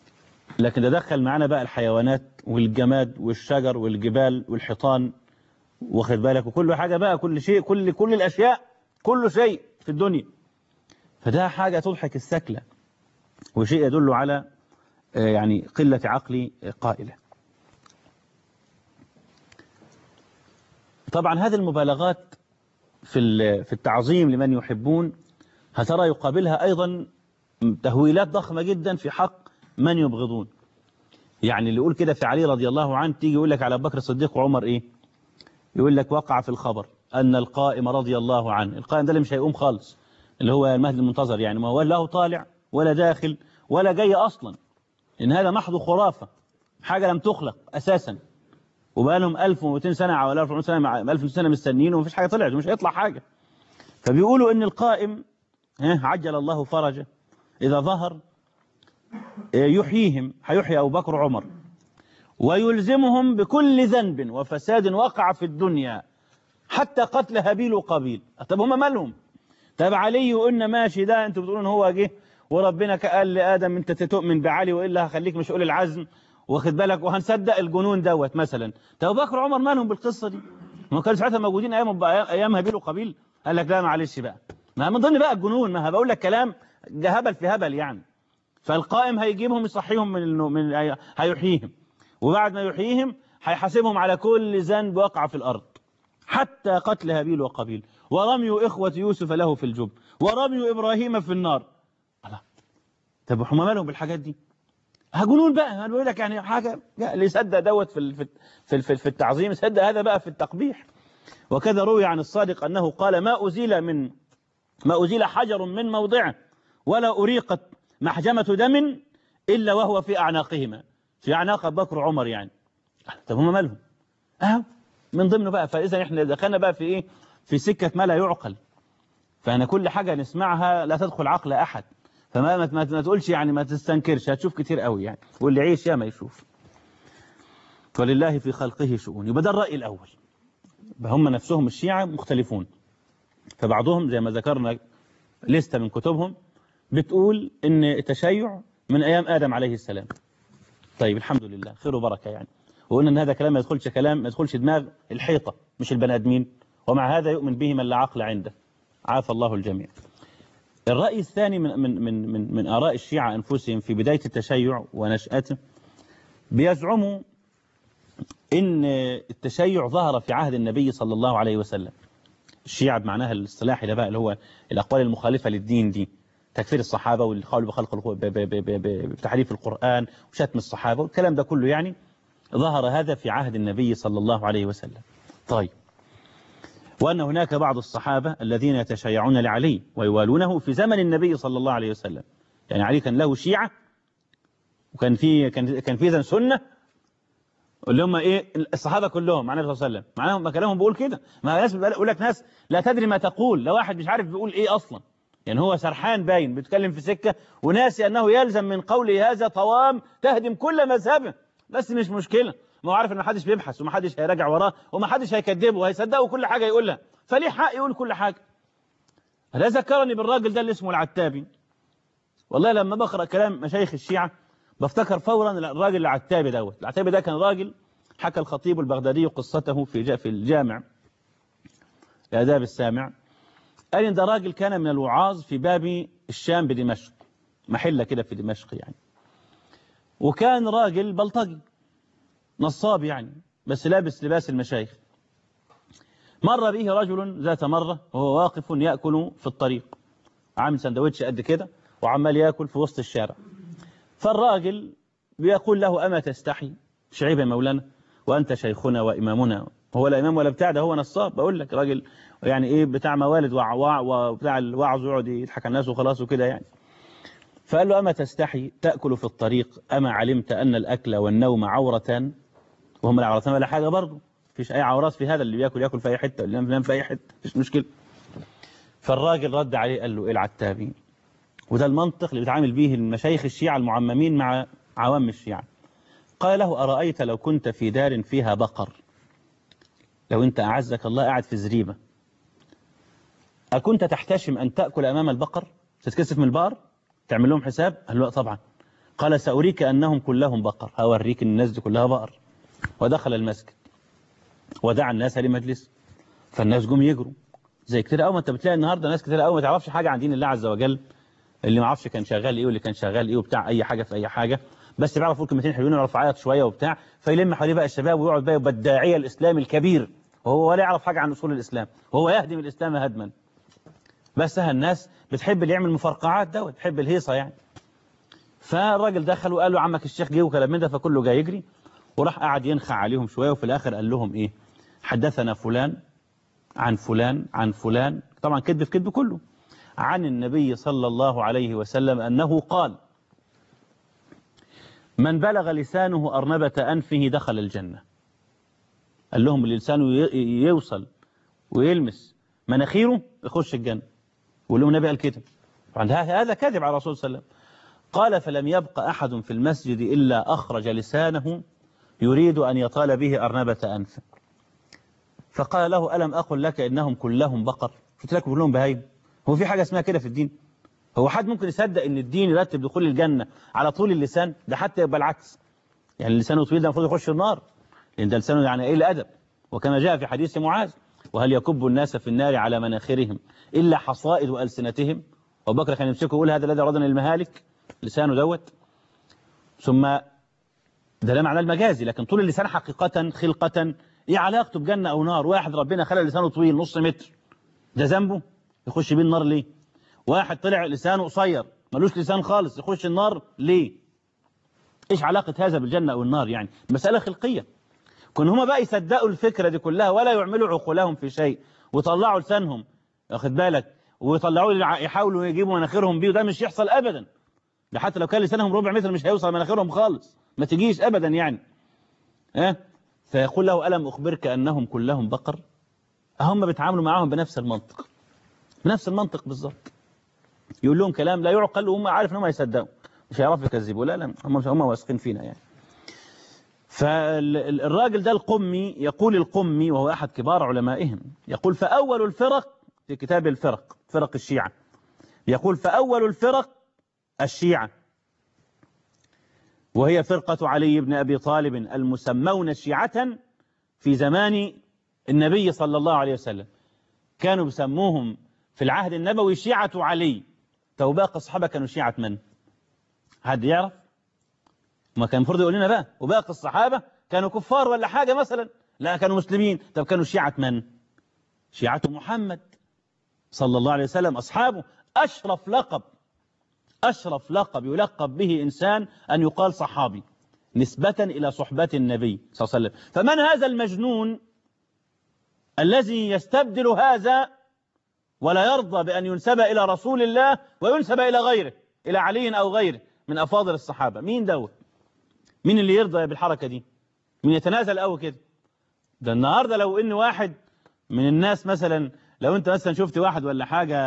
B: لكن تدخل معنا بقى الحيوانات والجماد والشجر والجبال والحيطان واخد بالك وكل حاجة بقى كل شيء كل كل الأشياء كل شيء في الدنيا فده حاجة تضحك السكلة وشيء يدل على آه، يعني قلة عقل قائلة طبعا هذه المبالغات في ال- في التعظيم لمن يحبون هترى يقابلها أيضا تهويلات ضخمة جدا في حق من يبغضون يعني اللي يقول كده في علي رضي الله عنه تيجي يقول لك على أبو بكر الصديق وعمر إيه يقول لك وقع في الخبر أن القائم رضي الله عنه القائم ده اللي مش هيقوم خالص اللي هو المهدي المنتظر يعني ما هو له طالع ولا داخل ولا جاي أصلا إن هذا محض خرافة حاجة لم تخلق أساسا وبقى لهم 1200 سنة ولا 1400 سنة مع 1200 سنة مستنيين ومفيش حاجة طلعت ومش هيطلع حاجة فبيقولوا إن القائم ها، عجل الله فرجه إذا ظهر آه، يحييهم هيحيي أبو بكر وعمر ويلزمهم بكل ذنب وفساد وقع في الدنيا حتى قتل هابيل وقابيل طب هم مالهم طب علي وقلنا ماشي ده انتوا بتقولون هو جه وربنا قال لآدم انت تؤمن بعلي وإلا هخليك مش أولي العزم واخد بالك وهنصدق الجنون دوت مثلا طب أبو بكر وعمر مالهم بالقصة دي ما كانوا ساعتها موجودين أيام أيام هابيل وقابيل قال لك لا معلش بقى ما من ضمن بقى الجنون ما بقول لك كلام ده هبل في هبل يعني فالقائم هيجيبهم يصحيهم من النو- من هيحييهم وبعد ما يحييهم هيحاسبهم على كل ذنب وقع في الأرض حتى قتل هابيل وقابيل ورمي إخوة يوسف له في الجب ورمي إبراهيم في النار الله طب هم مالهم بالحاجات دي هجنون بقى انا بقول لك يعني حاجه لا، اللي يصدق دوت في ال- في في في- في التعظيم يصدق هذا بقى في التقبيح وكذا روي عن الصادق انه قال ما ازيل من ما ازيل حجر من موضعه ولا اريقت محجمه دم الا وهو في اعناقهما في اعناق ابو بكر وعمر يعني طب هم مالهم اهو من ضمنه بقى فاذا احنا دخلنا بقى في ايه في سكه ما لا يعقل فانا كل حاجه نسمعها لا تدخل عقل احد فما ما, ما, ما تقولش يعني ما تستنكرش هتشوف كتير قوي يعني واللي يعيش يا ما يشوف ولله في خلقه شؤون يبقى ده الرأي الأول يبقى هم نفسهم الشيعة مختلفون فبعضهم زي ما ذكرنا لستة من كتبهم بتقول ان التشيع من أيام آدم عليه السلام طيب الحمد لله خير وبركة يعني وقلنا ان هذا كلام ما يدخلش كلام ما يدخلش دماغ الحيطة مش البني آدمين ومع هذا يؤمن به من لا عقل عنده عافى الله الجميع الرأي الثاني من من من من, من آراء الشيعة أنفسهم في بداية التشيع ونشأته بيزعموا إن التشيع ظهر في عهد النبي صلى الله عليه وسلم الشيعة بمعناها الاصطلاحي ده بقى اللي هو الأقوال المخالفة للدين دي تكفير الصحابة والقول بخلق الق- ب- ب- ب- ب- بتحريف القرآن وشتم الصحابة والكلام ده كله يعني ظهر هذا في عهد النبي صلى الله عليه وسلم طيب وأن هناك بعض الصحابة الذين يتشيعون لعلي ويوالونه في زمن النبي صلى الله عليه وسلم يعني علي كان له شيعة وكان في كان كان في إذن سنة اللي هم ايه الصحابه كلهم مع النبي صلى الله عليه وسلم معناهم ما كلامهم بيقول كده ما ناس بيقول لك ناس لا تدري ما تقول لو واحد مش عارف بيقول ايه اصلا يعني هو سرحان باين بيتكلم في سكه وناسي انه يلزم من قوله هذا طوام تهدم كل مذهبه بس مش مشكله ما هو عارف ان ما حدش بيبحث وما حدش هيراجع وراه وما حدش هيكذبه وهيصدقه كل حاجه يقولها فليه حق يقول كل حاجه هذا ذكرني بالراجل ده اللي اسمه العتابي والله لما بقرا كلام مشايخ الشيعه بفتكر فورا الراجل العتابي دوت العتابي ده كان راجل حكى الخطيب البغدادي قصته في جا- في الجامع لآداب السامع قال إن ده راجل كان من الوعاظ في باب الشام بدمشق محلة كده في دمشق يعني وكان راجل بلطجي نصاب يعني بس لابس لباس المشايخ مر به رجل ذات مرة وهو واقف يأكل في الطريق عامل سندوتش قد كده وعمال يأكل في وسط الشارع فالراجل بيقول له أما تستحي مش عيب يا مولانا وأنت شيخنا وإمامنا هو لا إمام ولا بتاع ده هو نصاب بقول لك راجل يعني إيه بتاع موالد وع- وع- وبتاع الوعظ ويقعد يضحك على الناس وخلاص وكده يعني فقال له أما تستحي تأكل في الطريق أما علمت أن الأكل والنوم عورتان وهم العورتان ولا حاجة برضه مفيش أي عورات في هذا اللي بياكل ياكل في أي حتة واللي ينام في أي حتة مفيش مشكلة فالراجل رد عليه قال له إيه العتابي وده المنطق اللي بيتعامل به المشايخ الشيعة المعممين مع عوام الشيعة قال له أرأيت لو كنت في دار فيها بقر لو أنت أعزك الله قاعد في زريبة أكنت تحتشم أن تأكل أمام البقر تتكسف من البقر تعمل لهم حساب قال له لا طبعا قال سأريك أنهم كلهم بقر هوريك إن الناس دي كلها بقر ودخل المسجد ودعا الناس لمجلس فالناس جم يجروا زي كتير قوي ما انت بتلاقي النهارده ناس كتير قوي ما تعرفش حاجه عن دين الله عز وجل اللي ما يعرفش كان شغال ايه واللي كان شغال ايه وبتاع اي حاجه في اي حاجه بس بيعرف يقول كلمتين حلوين ويعرف يعيط شويه وبتاع فيلم حواليه بقى الشباب ويقعد بقى يبقى الداعيه الاسلامي الكبير وهو ولا يعرف حاجه عن اصول الاسلام وهو يهدم الاسلام هدما بس ها الناس بتحب اللي يعمل مفرقعات ده وتحب الهيصه يعني فالراجل دخل وقال له عمك الشيخ جه وكلام من ده فكله جاي يجري وراح قعد ينخع عليهم شويه وفي الاخر قال لهم ايه حدثنا فلان عن فلان عن فلان طبعا كذب في كذب كله عن النبي صلى الله عليه وسلم أنه قال من بلغ لسانه أرنبة أنفه دخل الجنة قال لهم اللي لسانه ي- يوصل ويلمس مناخيره يخش الجنة ويقول لهم النبي قال كده طبعا ه- هذا كذب على الرسول صلى الله عليه وسلم قال فلم يبق أحد في المسجد إلا أخرج لسانه يريد أن يطال به أرنبة أنفه فقال له ألم أقل لك إنهم كلهم بقر قلت لك كلهم بهايم هو في حاجة اسمها كده في الدين هو حد ممكن يصدق ان الدين يرتب دخول الجنة على طول اللسان ده حتى يبقى العكس يعني اللسان طويل ده المفروض يخش النار لان ده لسانه يعني ايه الادب وكما جاء في حديث معاذ وهل يكب الناس في النار على مناخرهم الا حصائد والسنتهم وابو بكر كان يمسكه يقول هذا الذي ارادنا المهالك لسانه دوت ثم ده لا معناه المجازي لكن طول اللسان حقيقة خلقة ايه علاقته بجنة او نار واحد ربنا خلى لسانه طويل نص متر ده ذنبه يخش بيه النار ليه واحد طلع لسانه قصير ملوش لسان خالص يخش النار ليه ايش علاقة هذا بالجنة او النار يعني مسألة خلقية كن هما بقى يصدقوا الفكرة دي كلها ولا يعملوا عقولهم في شيء وطلعوا لسانهم واخد بالك ويطلعوا يحاولوا يجيبوا مناخيرهم بيه وده مش يحصل ابدا ده حتى لو كان لسانهم ربع متر مش هيوصل مناخيرهم خالص ما تجيش ابدا يعني ها فيقول له ألم أخبرك أنهم كلهم بقر هم بيتعاملوا معاهم بنفس المنطق بنفس المنطق بالظبط يقول لهم كلام لا يعقل وهم عارف انهم يصدقوا مش هيعرفوا يكذبوا لا لا هم هم واثقين فينا يعني فالراجل ده القمي يقول القمي وهو أحد كبار علمائهم يقول فأول الفرق في كتاب الفرق فرق الشيعة يقول فأول الفرق الشيعة وهي فرقة علي بن أبي طالب المسمون شيعة في زمان النبي صلى الله عليه وسلم كانوا بيسموهم في العهد النبوي شيعة علي طب باقي الصحابة كانوا شيعة من؟ حد يعرف؟ ما كان المفروض يقول لنا بقى وباقي الصحابة كانوا كفار ولا حاجة مثلا لا كانوا مسلمين طب كانوا شيعة من؟ شيعة محمد صلى الله عليه وسلم أصحابه أشرف لقب أشرف لقب يلقب به إنسان أن يقال صحابي نسبة إلى صحبة النبي صلى الله عليه وسلم فمن هذا المجنون الذي يستبدل هذا ولا يرضى بأن ينسب إلى رسول الله وينسب إلى غيره إلى علي أو غيره من أفاضل الصحابة مين دوت مين اللي يرضى بالحركة دي مين يتنازل أو كده ده النهاردة لو إن واحد من الناس مثلا لو أنت مثلا شفت واحد ولا حاجة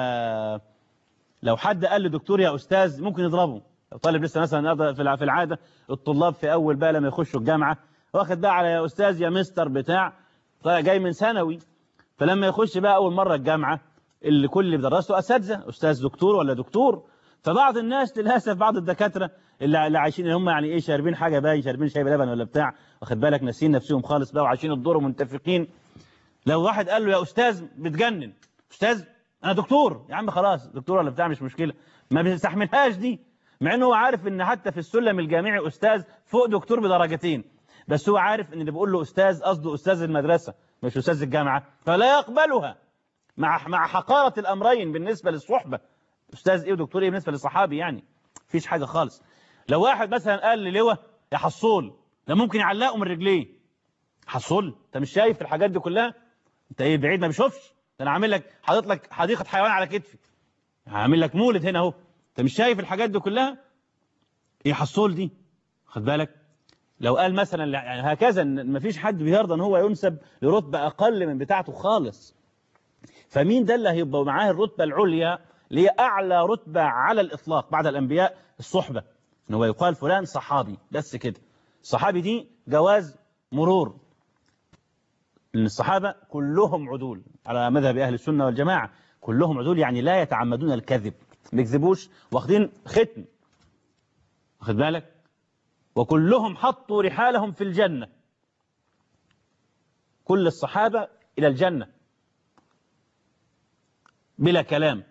B: لو حد قال لدكتور يا أستاذ ممكن يضربه لو طالب لسه مثلا في العادة الطلاب في أول بقى لما يخشوا الجامعة واخد بقى على يا أستاذ يا مستر بتاع طالع جاي من ثانوي فلما يخش بقى أول مرة الجامعة اللي كل اللي بدرسته أساتذة أستاذ دكتور ولا دكتور فبعض الناس للأسف بعض الدكاترة اللي, اللي عايشين اللي هم يعني إيه شاربين حاجة باين شاربين شاي بلبن ولا بتاع واخد بالك ناسين نفسهم خالص بقى وعايشين الدور ومنتفقين لو واحد قال له يا أستاذ بتجنن أستاذ أنا دكتور يا عم خلاص دكتور ولا بتاع مش مشكلة ما بيستحملهاش دي مع انه هو عارف ان حتى في السلم الجامعي أستاذ فوق دكتور بدرجتين بس هو عارف ان اللي بيقول له أستاذ قصده أستاذ المدرسة مش أستاذ الجامعة فلا يقبلها مع مع حقارة الأمرين بالنسبة للصحبة أستاذ إيه ودكتور إيه بالنسبة للصحابي يعني مفيش حاجة خالص لو واحد مثلا قال للواء يا حصول ده ممكن يعلقه من رجليه حصول انت مش شايف الحاجات دي كلها انت ايه بعيد ما بيشوفش ده انا عامل لك حاطط لك حديقة حيوان على كتفي عامل لك مولد هنا اهو انت مش شايف الحاجات دي كلها ايه حصول دي خد بالك لو قال مثلا يعني هكذا ان مفيش حد بيرضى ان هو ينسب لرتبة اقل من بتاعته خالص فمين ده اللي هيبقى معاه الرتبة العليا اللي هي أعلى رتبة على الإطلاق بعد الأنبياء الصحبة إن هو يقال فلان صحابي بس كده الصحابي دي جواز مرور لأن الصحابة كلهم عدول على مذهب أهل السنة والجماعة كلهم عدول يعني لا يتعمدون الكذب ما بيكذبوش واخدين ختم واخد بالك وكلهم حطوا رحالهم في الجنة كل الصحابة إلى الجنة بلا كلام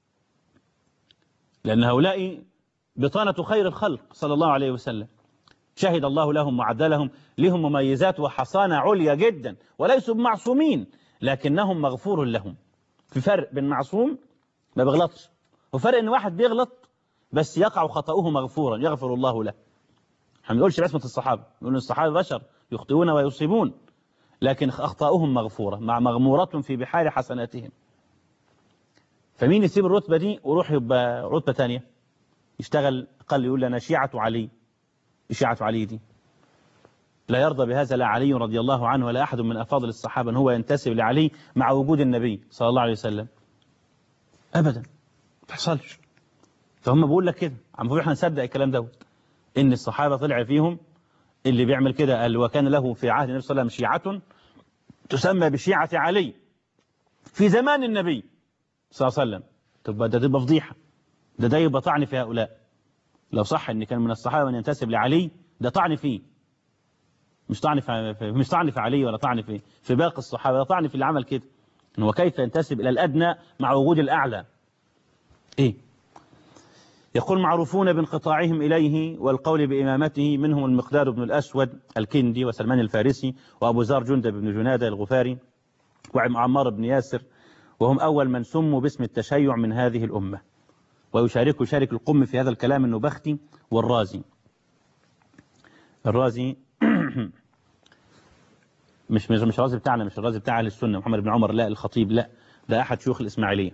B: لأن هؤلاء بطانة خير الخلق صلى الله عليه وسلم شهد الله لهم وعدلهم لهم مميزات وحصانة عليا جدا وليسوا بمعصومين لكنهم مغفور لهم في فرق بين معصوم ما بيغلطش وفرق ان واحد بيغلط بس يقع خطأه مغفورا يغفر الله له احنا ما بنقولش باسمة الصحابة نقول الصحابة بشر يخطئون ويصيبون لكن أخطاؤهم مغفورة مع مغمورة في بحار حسناتهم فمين يسيب الرتبة دي ويروح يبقى رتبة تانية يشتغل قال يقول لنا شيعة علي شيعة علي دي لا يرضى بهذا لا علي رضي الله عنه ولا أحد من أفاضل الصحابة أن هو ينتسب لعلي مع وجود النبي صلى الله عليه وسلم أبدا ما تحصلش فهم بيقول لك كده عم احنا نصدق الكلام دوت إن الصحابة طلع فيهم اللي بيعمل كده قال وكان له في عهد النبي صلى الله عليه وسلم شيعة تسمى بشيعة علي في زمان النبي صلى الله عليه وسلم تبقى ده تبقى فضيحة ده ده يبقى طعن في هؤلاء لو صح ان كان من الصحابة من ينتسب لعلي ده طعن فيه مش طعن في مش طعن في علي ولا طعن في في باقي الصحابة ده طعن في اللي عمل كده ان هو كيف ينتسب الى الادنى مع وجود الاعلى ايه يقول معروفون بانقطاعهم إليه والقول بإمامته منهم المقدار بن الأسود الكندي وسلمان الفارسي وأبو زار جندب بن جنادة الغفاري وعمار بن ياسر وهم أول من سموا باسم التشيع من هذه الأمة ويشارك يشارك القم في هذا الكلام النبختي والرازي الرازي مش مش مش الرازي بتاعنا مش الرازي بتاع اهل السنه محمد بن عمر لا الخطيب لا ده احد شيوخ الاسماعيليه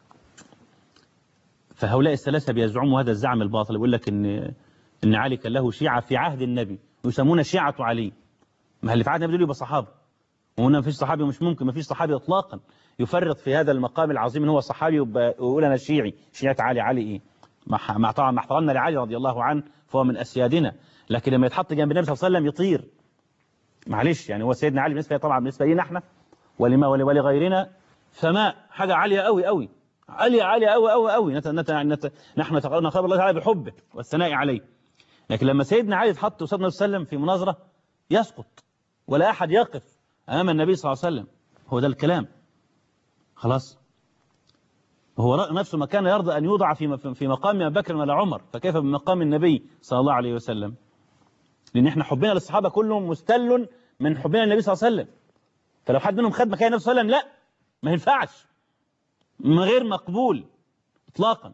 B: فهؤلاء الثلاثه بيزعموا هذا الزعم الباطل يقول لك ان ان علي كان له شيعه في عهد النبي ويسمون شيعه علي ما اللي في عهد النبي دول يبقى صحابه وهنا ما فيش صحابي مش ممكن ما فيش صحابي اطلاقا يفرط في هذا المقام العظيم ان هو صحابي ويقول انا شيعي شيعه علي علي ايه مع طبعا مع احترامنا لعلي رضي الله عنه فهو من اسيادنا لكن لما يتحط جنب النبي صلى الله عليه وسلم يطير معلش يعني هو سيدنا علي بالنسبه طبعا بالنسبه لنا احنا ولما ولغيرنا سماء حاجه عاليه قوي قوي عاليه عاليه قوي قوي قوي نت نت نت نحن تقرنا خبر الله تعالى بحبه والثناء عليه لكن لما سيدنا علي اتحط قصاد النبي صلى الله عليه وسلم في مناظره يسقط ولا احد يقف امام النبي صلى الله عليه وسلم هو ده الكلام خلاص هو نفسه ما كان يرضى أن يوضع في في مقام أبي بكر ولا عمر فكيف بمقام النبي صلى الله عليه وسلم لأن احنا حبنا للصحابة كلهم مستل من حبنا للنبي صلى الله عليه وسلم فلو حد منهم خد مكان النبي صلى الله عليه وسلم لا ما ينفعش غير مقبول اطلاقا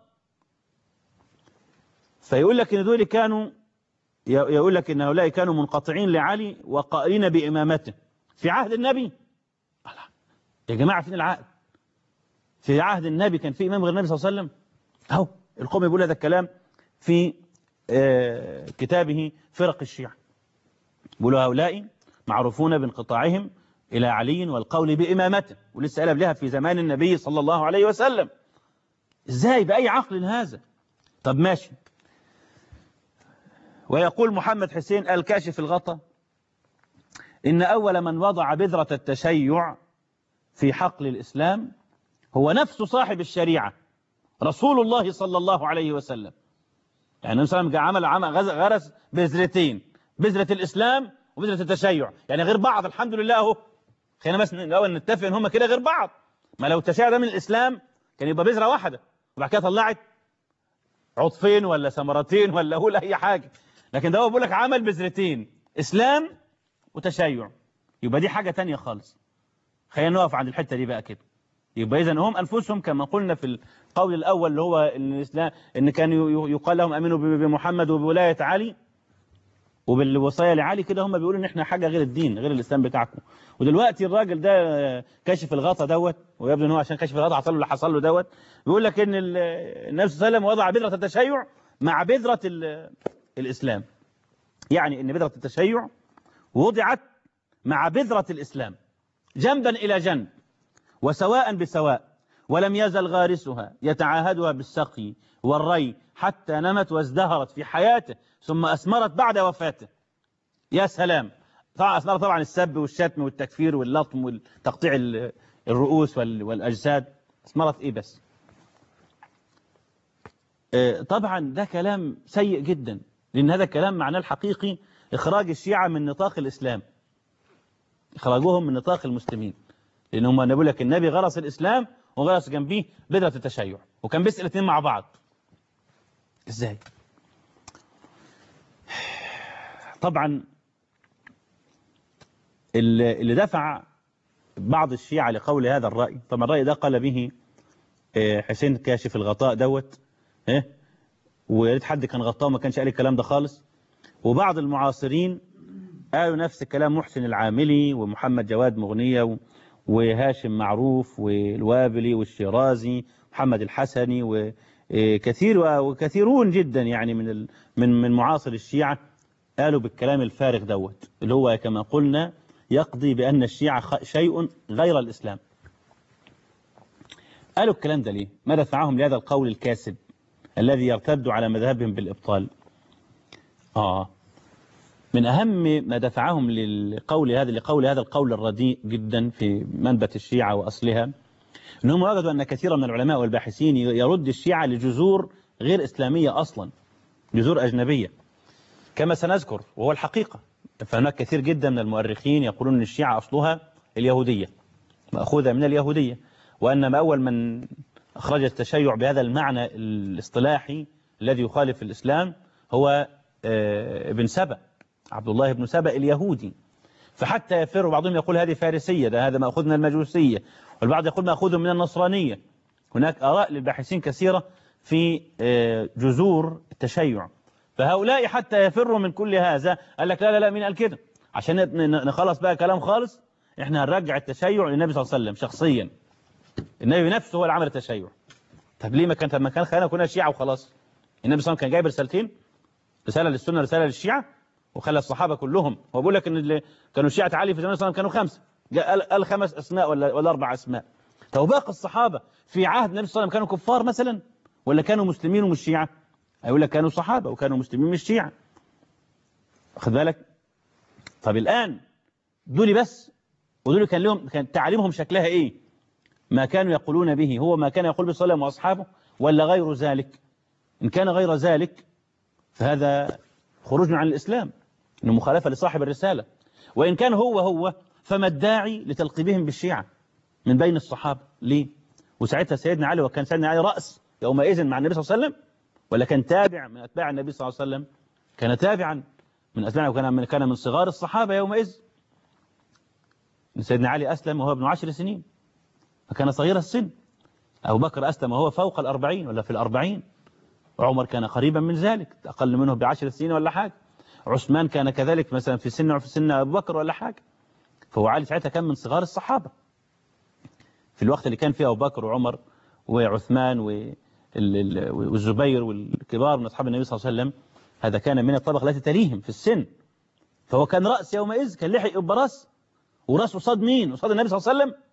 B: فيقول لك ان دول كانوا يقول لك ان هؤلاء كانوا منقطعين لعلي وقائلين بامامته في عهد النبي يا جماعه فين العقل في عهد النبي كان في إمام غير النبي صلى الله عليه وسلم أهو القوم يقول هذا الكلام في كتابه فرق الشيعة بيقولوا هؤلاء معروفون بانقطاعهم إلى علي والقول بإمامته ولسه قال لها في زمان النبي صلى الله عليه وسلم إزاي بأي عقل هذا طب ماشي ويقول محمد حسين الكاشف الغطا إن أول من وضع بذرة التشيع في حقل الإسلام هو نفس صاحب الشريعة رسول الله صلى الله عليه وسلم يعني النبي صلى الله عليه وسلم عمل غرس بذرتين بذرة الإسلام وبذرة التشيع يعني غير بعض الحمد لله اهو خلينا بس الأول نتفق إن هم كده غير بعض ما لو التشيع ده من الإسلام كان يبقى بذرة واحدة وبعد كده طلعت عطفين ولا ثمرتين ولا أقول أي حاجة لكن ده هو بيقول لك عمل بذرتين إسلام وتشيع يبقى دي حاجة تانية خالص خلينا نقف عند الحتة دي بقى كده يبقى إذا هم أنفسهم كما قلنا في القول الأول اللي هو إن الإسلام إن كان يقال لهم أمنوا بمحمد وبولاية علي وبالوصايا لعلي كده هم بيقولوا إن إحنا حاجة غير الدين غير الإسلام بتاعكم ودلوقتي الراجل ده كشف الغطا دوت ويبدو إن هو عشان كشف الغطا حصل له اللي حصل له دوت بيقول لك إن النبي صلى الله عليه وسلم وضع بذرة التشيع مع بذرة الإسلام يعني إن بذرة التشيع وضعت مع بذرة الإسلام جنبا إلى جنب وسواء بسواء ولم يزل غارسها يتعاهدها بالسقي والري حتى نمت وازدهرت في حياته ثم أثمرت بعد وفاته يا سلام طبعا أثمرت طبعا السب والشتم والتكفير واللطم وتقطيع الرؤوس والأجساد أثمرت إيه بس طبعا ده كلام سيء جدا لأن هذا الكلام معناه الحقيقي إخراج الشيعة من نطاق الإسلام اخرجوهم من نطاق المسلمين لان هم بيقول لك النبي غرس الاسلام وغرس جنبيه بدعه التشيع وكان بيسال الاثنين مع بعض ازاي طبعا اللي اللي دفع بعض الشيعة لقول هذا الرأي طبعا الرأي ده قال به آه، حسين كاشف الغطاء دوت اه ويا ريت حد كان غطاه ما كانش قال الكلام ده خالص وبعض المعاصرين قالوا نفس الكلام محسن العاملي ومحمد جواد مغنية و- وهاشم معروف والوابلي والشيرازي محمد الحسني وكثير وكثيرون جدا يعني من ال- من من معاصر الشيعة قالوا بالكلام الفارغ دوت اللي هو كما قلنا يقضي بأن الشيعة خ- شيء غير الإسلام قالوا الكلام ده ليه ما دفعهم لهذا القول الكاسب الذي يرتد على مذهبهم بالإبطال آه من أهم ما دفعهم للقول هذا لقول هذا القول الرديء جدا في منبت الشيعة وأصلها أنهم وجدوا أن كثيرا من العلماء والباحثين يرد الشيعة لجذور غير إسلامية أصلا جذور أجنبية كما سنذكر وهو الحقيقة فهناك كثير جدا من المؤرخين يقولون أن الشيعة أصلها اليهودية مأخوذة من اليهودية وأن ما أول من أخرج التشيع بهذا المعنى الاصطلاحي الذي يخالف الإسلام هو آه، ابن سبأ عبد الله بن سبأ اليهودي فحتى يفر بعضهم يقول هذه فارسية ده هذا مأخوذ من المجوسية والبعض يقول مأخوذ من النصرانية هناك آراء للباحثين كثيرة في آه، جذور التشيع فهؤلاء حتى يفروا من كل هذا قال لك لا لا لا مين قال كده عشان ن- ن- نخلص بقى كلام خالص احنا هنرجع التشيع للنبي صلى الله عليه وسلم شخصيا النبي نفسه هو اللي عمل التشيع طب ليه ما كان طب ما كان خلينا كنا شيعة وخلاص النبي صلى الله عليه وسلم كان جايب رسالتين رسالة للسنة رسالة للشيعة وخلى الصحابة كلهم هو بيقول لك ان اللي كانوا شيعة علي في زمان صلى الله عليه وسلم كانوا خمسة جاء قال, قال خمس اسماء ولا ولا اربع اسماء طب باقي الصحابة في عهد النبي صلى الله عليه وسلم كانوا كفار مثلا ولا كانوا مسلمين ومش شيعة هيقول لك كانوا صحابة وكانوا مسلمين مش شيعة واخد بالك طب الآن دول بس ودول كان لهم كان تعليمهم شكلها ايه ما كانوا يقولون به هو ما كان يقول به صلى الله عليه وسلم واصحابه ولا غير ذلك ان كان غير ذلك فهذا خروج عن الإسلام انه مخالفة لصاحب الرسالة وإن كان هو هو فما الداعي لتلقيبهم بالشيعة من بين الصحابة ليه وساعتها سيدنا علي وكان سيدنا علي رأس يومئذ مع النبي صلى الله عليه وسلم ولا كان تابع من أتباع النبي صلى الله عليه وسلم كان تابعا من أتباعه وكان من كان من صغار الصحابة يومئذ سيدنا علي أسلم وهو ابن عشر سنين فكان صغير السن أبو بكر أسلم وهو فوق الأربعين ولا في الأربعين عمر كان قريبا من ذلك أقل منه بعشر سنين ولا حاجة عثمان كان كذلك مثلا في سن في سن أبو بكر ولا حاجة فهو علي ساعتها كان من صغار الصحابة في الوقت اللي كان فيه أبو بكر وعمر وعثمان وال- ال- والزبير والكبار من أصحاب النبي صلى الله عليه وسلم هذا كان من الطبقة التي تليهم في السن فهو كان رأس يومئذ كان لحق يبقى رأس ورأس قصاد مين قصاد النبي صلى الله عليه وسلم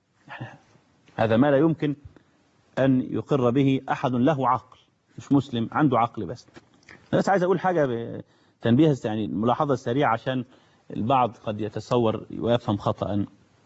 B: هذا ما لا يمكن أن يقر به أحد له عقل مش مسلم عنده عقل بس أنا بس عايز أقول حاجة تنبيه يعني ملاحظة سريعة عشان البعض قد يتصور ويفهم خطأ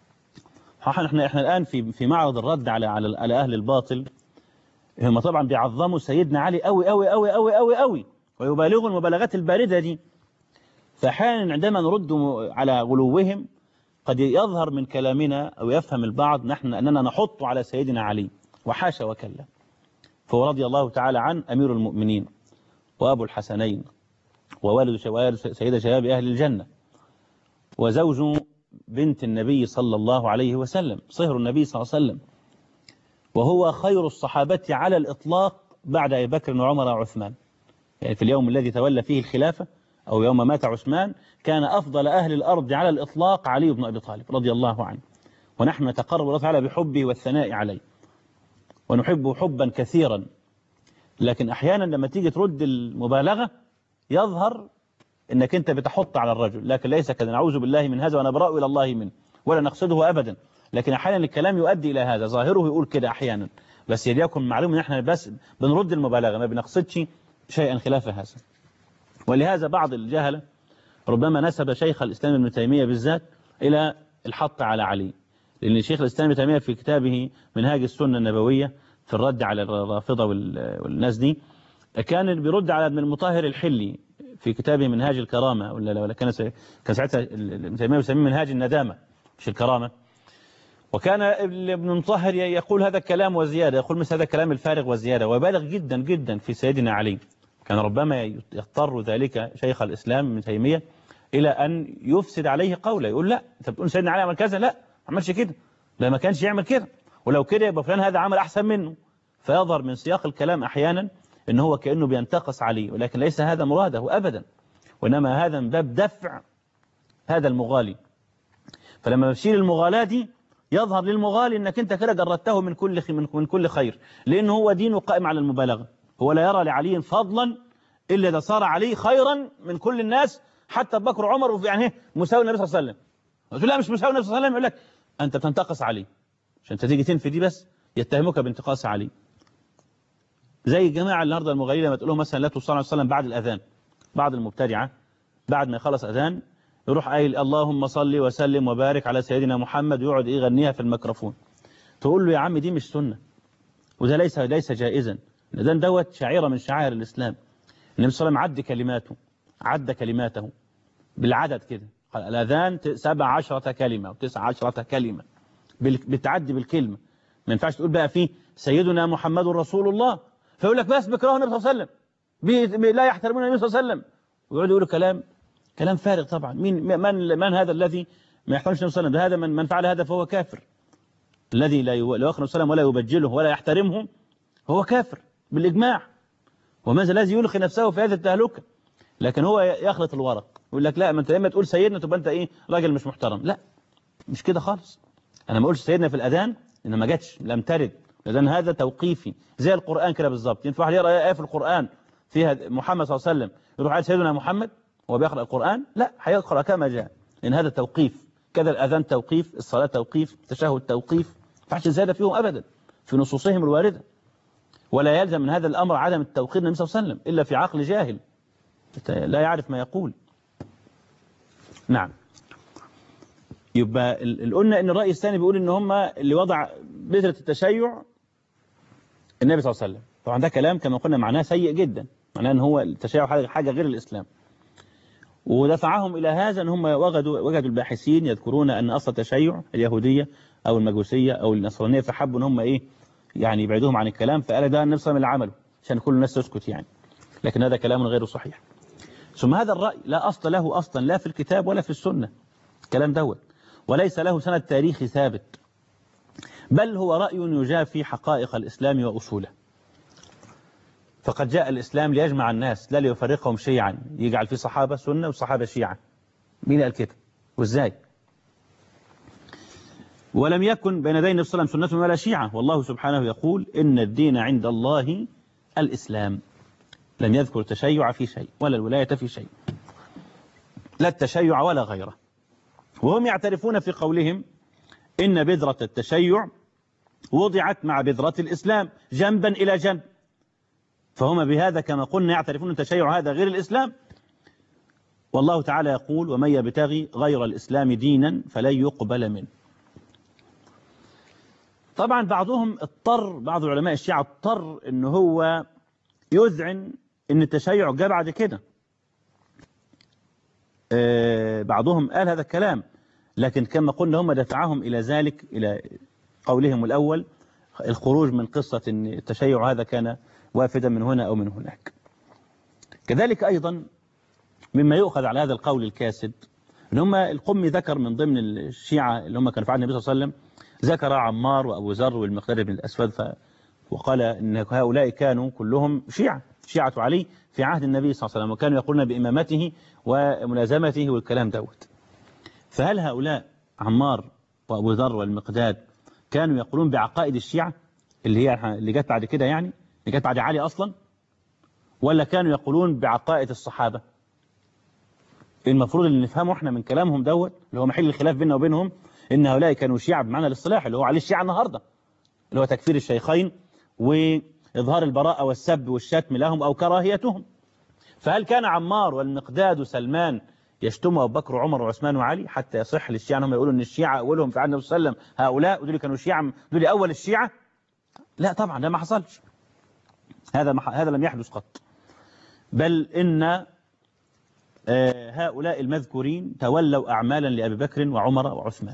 B: احنا احنا الآن في في معرض الرد على على على أهل الباطل هم طبعا بيعظموا سيدنا علي قوي قوي قوي قوي قوي قوي ويبالغوا المبالغات الباردة دي فأحيانا عندما نرد على غلوهم قد يظهر من كلامنا أو يفهم البعض نحن أننا نحط على سيدنا علي وحاشا وكلا فهو رضي الله تعالى عن أمير المؤمنين وأبو الحسنين ووالد شوال سيد شباب أهل الجنة وزوج بنت النبي صلى الله عليه وسلم صهر النبي صلى الله عليه وسلم وهو خير الصحابة على الإطلاق بعد أبي بكر وعمر وعثمان يعني في اليوم الذي تولى فيه الخلافة أو يوم مات عثمان كان أفضل أهل الأرض على الإطلاق علي بن أبي طالب رضي الله عنه ونحن نتقرب الله تعالى بحبه والثناء عليه ونحبه حبا كثيرا لكن أحيانا لما تيجي ترد المبالغة يظهر انك انت بتحط على الرجل لكن ليس كذا نعوذ بالله من هذا ونبرأ إلى الله منه ولا نقصده أبدا لكن أحيانا الكلام يؤدي إلى هذا ظاهره يقول كده أحيانا بس يليكن معلوم ان احنا بس بنرد المبالغة ما بنقصدش شيئا خلاف هذا ولهذا بعض الجهلة ربما نسب شيخ الإسلام ابن تيمية بالذات إلى الحط على علي لأن شيخ الإسلام ابن تيمية في كتابه منهاج السنة النبوية في الرد على الرافضة والناس دي كان بيرد على ابن المطهر الحلي في كتابه منهاج الكرامة ولا ولا كان سي- كان ساعتها ال- ال- ابن تيمية يسميه منهاج الندامة مش الكرامة وكان ابن ابن مطهر يقول هذا الكلام وزيادة يقول مثل هذا الكلام الفارغ وزيادة ويبالغ جدا جدا في سيدنا علي كان ربما يضطر ذلك شيخ الإسلام ابن تيمية إلى أن يفسد عليه قوله يقول لا أنت بتقول سيدنا علي عمل كذا لا ما عملش كده لا ما كانش يعمل كده ولو كده يبقى فلان هذا عمل أحسن منه فيظهر من سياق الكلام أحيانا ان هو كأنه بينتقص عليه ولكن ليس هذا مراده أبدا وإنما هذا من باب دفع هذا المغالي فلما بشيل المغالاة دي يظهر للمغالي انك انت كده جردته من كل خ- من من كل خير لانه هو دينه قائم على المبالغه هو لا يرى لعلي فضلا الا اذا صار علي خيرا من كل الناس حتى ابو بكر وعمر وفي يعني إيه؟ مساوي النبي صلى الله عليه وسلم قلت له لا مش مساوي النبي صلى الله عليه وسلم يقول لك انت بتنتقص علي عشان انت تيجي تنفي دي بس يتهمك بانتقاص علي زي الجماعه النهارده المغالين لما تقول لهم مثلا لا تصلي عليه وسلم بعد الاذان بعض المبتدعه بعد ما يخلص اذان يروح قايل اللهم صل وسلم وبارك على سيدنا محمد ويقعد يغنيها في الميكروفون تقول له يا عم دي مش سنه وده ليس ليس جائزا الاذان دوت شعيره من شعائر الاسلام النبي صلى الله عليه وسلم عد كلماته عد كلماته بالعدد كده قال الاذان ت- سبع عشرة كلمه وتسع عشرة كلمه بال- بتعدي بالكلمه ما ينفعش تقول بقى فيه سيدنا محمد رسول الله فيقول لك بس بيكرهوا النبي صلى الله عليه وسلم بي- بي- لا يحترمون النبي صلى الله عليه وسلم ويقعدوا يقولوا كلام كلام فارغ طبعا مين من من هذا الذي ما يحترمش النبي صلى الله عليه وسلم ده هذا من من فعل هذا فهو كافر الذي لا يو- لا يؤخر النبي صلى الله عليه وسلم ولا يبجله ولا يحترمه هو كافر بالإجماع وماذا الذي يلقي نفسه في هذه التهلكة لكن هو يخلط الورق يقول لك لا ما انت لما تقول سيدنا تبقى انت ايه راجل مش محترم لا مش كده خالص انا ما اقولش سيدنا في الاذان ان ما جاتش لم ترد الاذان هذا توقيفي زي القران كده بالظبط ينفع واحد يقرا ايه في القران فيها محمد صلى الله عليه وسلم يروح على سيدنا محمد وهو بيقرا القران لا هيقرا كما جاء لان هذا توقيف كذا الاذان توقيف الصلاه توقيف التشهد توقيف ما ينفعش زياده فيهم ابدا في نصوصهم الوارده ولا يلزم من هذا الامر عدم التوقير للنبي صلى الله عليه وسلم الا في عقل جاهل لا يعرف ما يقول نعم يبقى ال- ال- قلنا ان الرأي الثاني بيقول ان هم اللي وضع بذرة التشيع النبي صلى الله عليه وسلم طبعا ده كلام كما قلنا معناه سيء جدا معناه ان هو التشيع حاجة, حاجة غير الاسلام ودفعهم الى هذا ان هم وجدوا وجدوا الباحثين يذكرون ان اصل التشيع اليهودية او المجوسية او النصرانية فحبوا ان هم ايه يعني يبعدوهم عن الكلام فقال ده النبي صلى الله عليه وسلم اللي عمله عشان كل الناس تسكت يعني لكن هذا كلام غير صحيح ثم هذا الرأي لا أصل له أصلا لا في الكتاب ولا في السنة الكلام دوت وليس له سند تاريخي ثابت بل هو رأي يجافي حقائق الإسلام وأصوله فقد جاء الإسلام ليجمع الناس لا ليفرقهم شيعا يجعل في صحابة سنة وصحابة شيعا مين قال كده وإزاي ولم يكن بين يدي النبي صلى الله عليه وسلم سنة ولا شيعة والله سبحانه يقول إن الدين عند الله الإسلام لم يذكر التشيع في شيء ولا الولاية في شيء لا التشيع ولا غيره وهم يعترفون في قولهم إن بذرة التشيع وضعت مع بذرة الإسلام جنبا إلى جنب فهم بهذا كما قلنا يعترفون أن التشيع هذا غير الإسلام والله تعالى يقول ومن يبتغي غير الإسلام دينا فلن يقبل منه طبعا بعضهم اضطر بعض علماء الشيعة اضطر ان هو يذعن ان التشيع جاء بعد كده آه، بعضهم قال هذا الكلام لكن كما قلنا هم دفعهم إلى ذلك إلى قولهم الأول الخروج من قصة أن التشيع هذا كان وافدا من هنا أو من هناك كذلك أيضا مما يؤخذ على هذا القول الكاسد أن هم القمي ذكر من ضمن الشيعة اللي هم كانوا في عهد النبي صلى الله عليه وسلم ذكر عمار وأبو ذر والمقداد بن الأسود ف وقال أن هؤلاء كانوا كلهم شيعة شيعة علي في عهد النبي صلى الله عليه وسلم وكانوا يقولون بإمامته وملازمته والكلام دوت فهل هؤلاء عمار وأبو ذر والمقداد كانوا يقولون بعقائد الشيعة اللي هي اللي جت بعد كده يعني اللي جت بعد علي أصلا ولا كانوا يقولون بعقائد الصحابة المفروض اللي نفهمه احنا من كلامهم دوت اللي هو محل الخلاف بيننا وبينهم ان هؤلاء كانوا شيعة بمعنى الاصطلاح اللي هو عليه الشيعة النهارده اللي هو تكفير الشيخين وإظهار البراءة والسب والشتم لهم أو كراهيتهم فهل كان عمار والمقداد وسلمان يشتموا أبو بكر وعمر وعثمان وعلي حتى يصح للشيعة أنهم يقولوا أن الشيعة أولهم في عهد النبي صلى الله عليه وسلم هؤلاء ودول كانوا شيعة دول أول الشيعة لا طبعا ده ما حصلش هذا ما هذا لم يحدث قط بل إن هؤلاء المذكورين تولوا أعمالا لأبي بكر وعمر وعثمان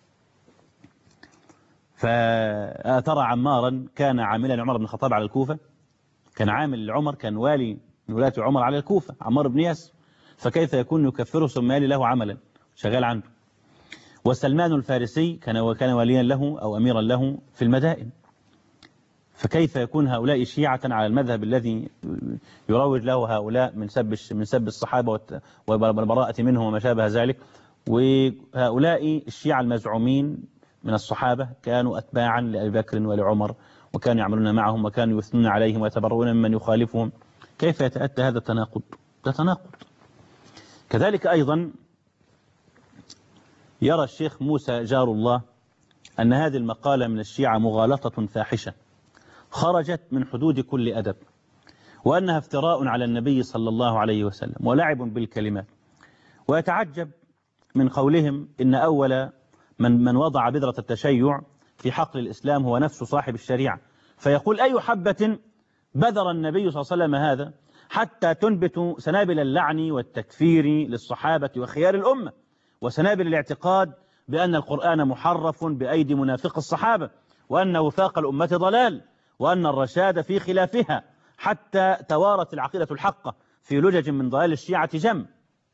B: فترى عمارا كان عاملا لعمر بن الخطاب على الكوفة كان عامل لعمر كان والي من ولاة عمر على الكوفة عمار بن ياسر فكيف يكون يكفره ثم يلي له عملا شغال عنده وسلمان الفارسي كان وكان وليا له أو أميرا له في المدائن فكيف يكون هؤلاء شيعة على المذهب الذي يروج له هؤلاء من سب من سب الصحابة والبراءة منهم وما شابه ذلك وهؤلاء الشيعة المزعومين من الصحابة كانوا أتباعا لأبي بكر ولعمر وكانوا يعملون معهم وكانوا يثنون عليهم ويتبرؤون ممن يخالفهم كيف يتأتى هذا التناقض ده تناقض كذلك أيضا يرى الشيخ موسى جار الله أن هذه المقالة من الشيعة مغالطة فاحشة خرجت من حدود كل أدب وأنها افتراء على النبي صلى الله عليه وسلم ولعب بالكلمات ويتعجب من قولهم إن أول من, من وضع بذرة التشيع في حقل الإسلام هو نفس صاحب الشريعة فيقول أي حبة بذر النبي صلى الله عليه وسلم هذا حتى تنبت سنابل اللعن والتكفير للصحابة وخيار الأمة وسنابل الاعتقاد بأن القرآن محرف بأيدي منافق الصحابة وأن وفاق الأمة ضلال وأن الرشاد في خلافها حتى توارت العقيدة الحقة في لجج من ضلال الشيعة جم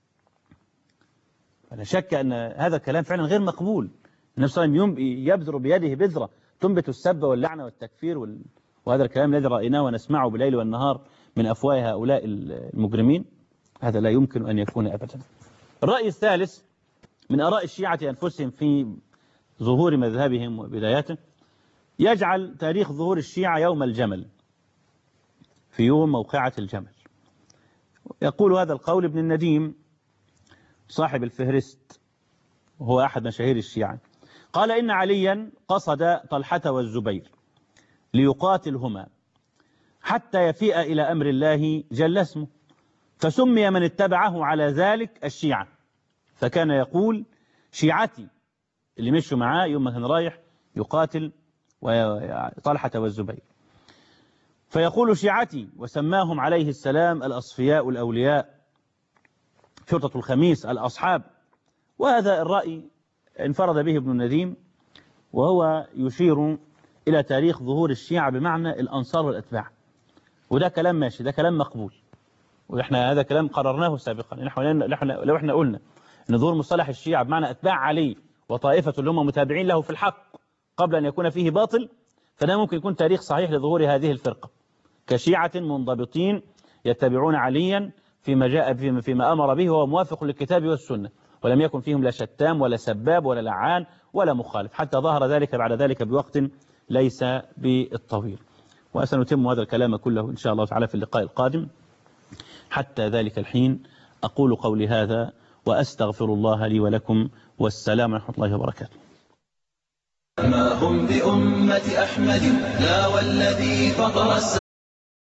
B: فلا شك أن هذا الكلام فعلا غير مقبول النبي صلى الله عليه وسلم يبذر بيده بذرة تنبت السب واللعنة والتكفير وال... وهذا الكلام الذي رأيناه ونسمعه بالليل والنهار من أفواه هؤلاء المجرمين هذا لا يمكن أن يكون أبدا الرأي الثالث من أراء الشيعة أنفسهم في ظهور مذهبهم وبداياته يجعل تاريخ ظهور الشيعة يوم الجمل في يوم موقعة الجمل يقول هذا القول ابن النديم صاحب الفهرست وهو أحد مشاهير الشيعة قال إن عليا قصد طلحة والزبير ليقاتلهما حتى يفيء إلى أمر الله جل اسمه فسمي من اتبعه على ذلك الشيعة فكان يقول شيعتي اللي مشوا معاه يوم ما كان رايح يقاتل طلحة والزبير فيقول شيعتي وسماهم عليه السلام الأصفياء الأولياء شرطة الخميس الأصحاب وهذا الرأي انفرد به ابن النديم وهو يشير إلى تاريخ ظهور الشيعة بمعنى الأنصار والأتباع وده كلام ماشي ده كلام مقبول وإحنا هذا كلام قررناه سابقا لو إحنا قلنا أن ظهور مصطلح الشيعة بمعنى أتباع علي وطائفة اللي هم متابعين له في الحق قبل أن يكون فيه باطل فده ممكن يكون تاريخ صحيح لظهور هذه الفرقة كشيعة منضبطين يتبعون عليا فيما جاء فيما, فيما أمر به وهو موافق للكتاب والسنة ولم يكن فيهم لا شتام ولا سباب ولا لعان ولا مخالف حتى ظهر ذلك بعد ذلك بوقت ليس بالطويل وسنتم هذا الكلام كله إن شاء الله تعالى في اللقاء القادم حتى ذلك الحين أقول قولي هذا وأستغفر الله لي ولكم والسلام ورحمة الله وبركاته
A: ما هم بأمة أحمد لا والذي فطر السماء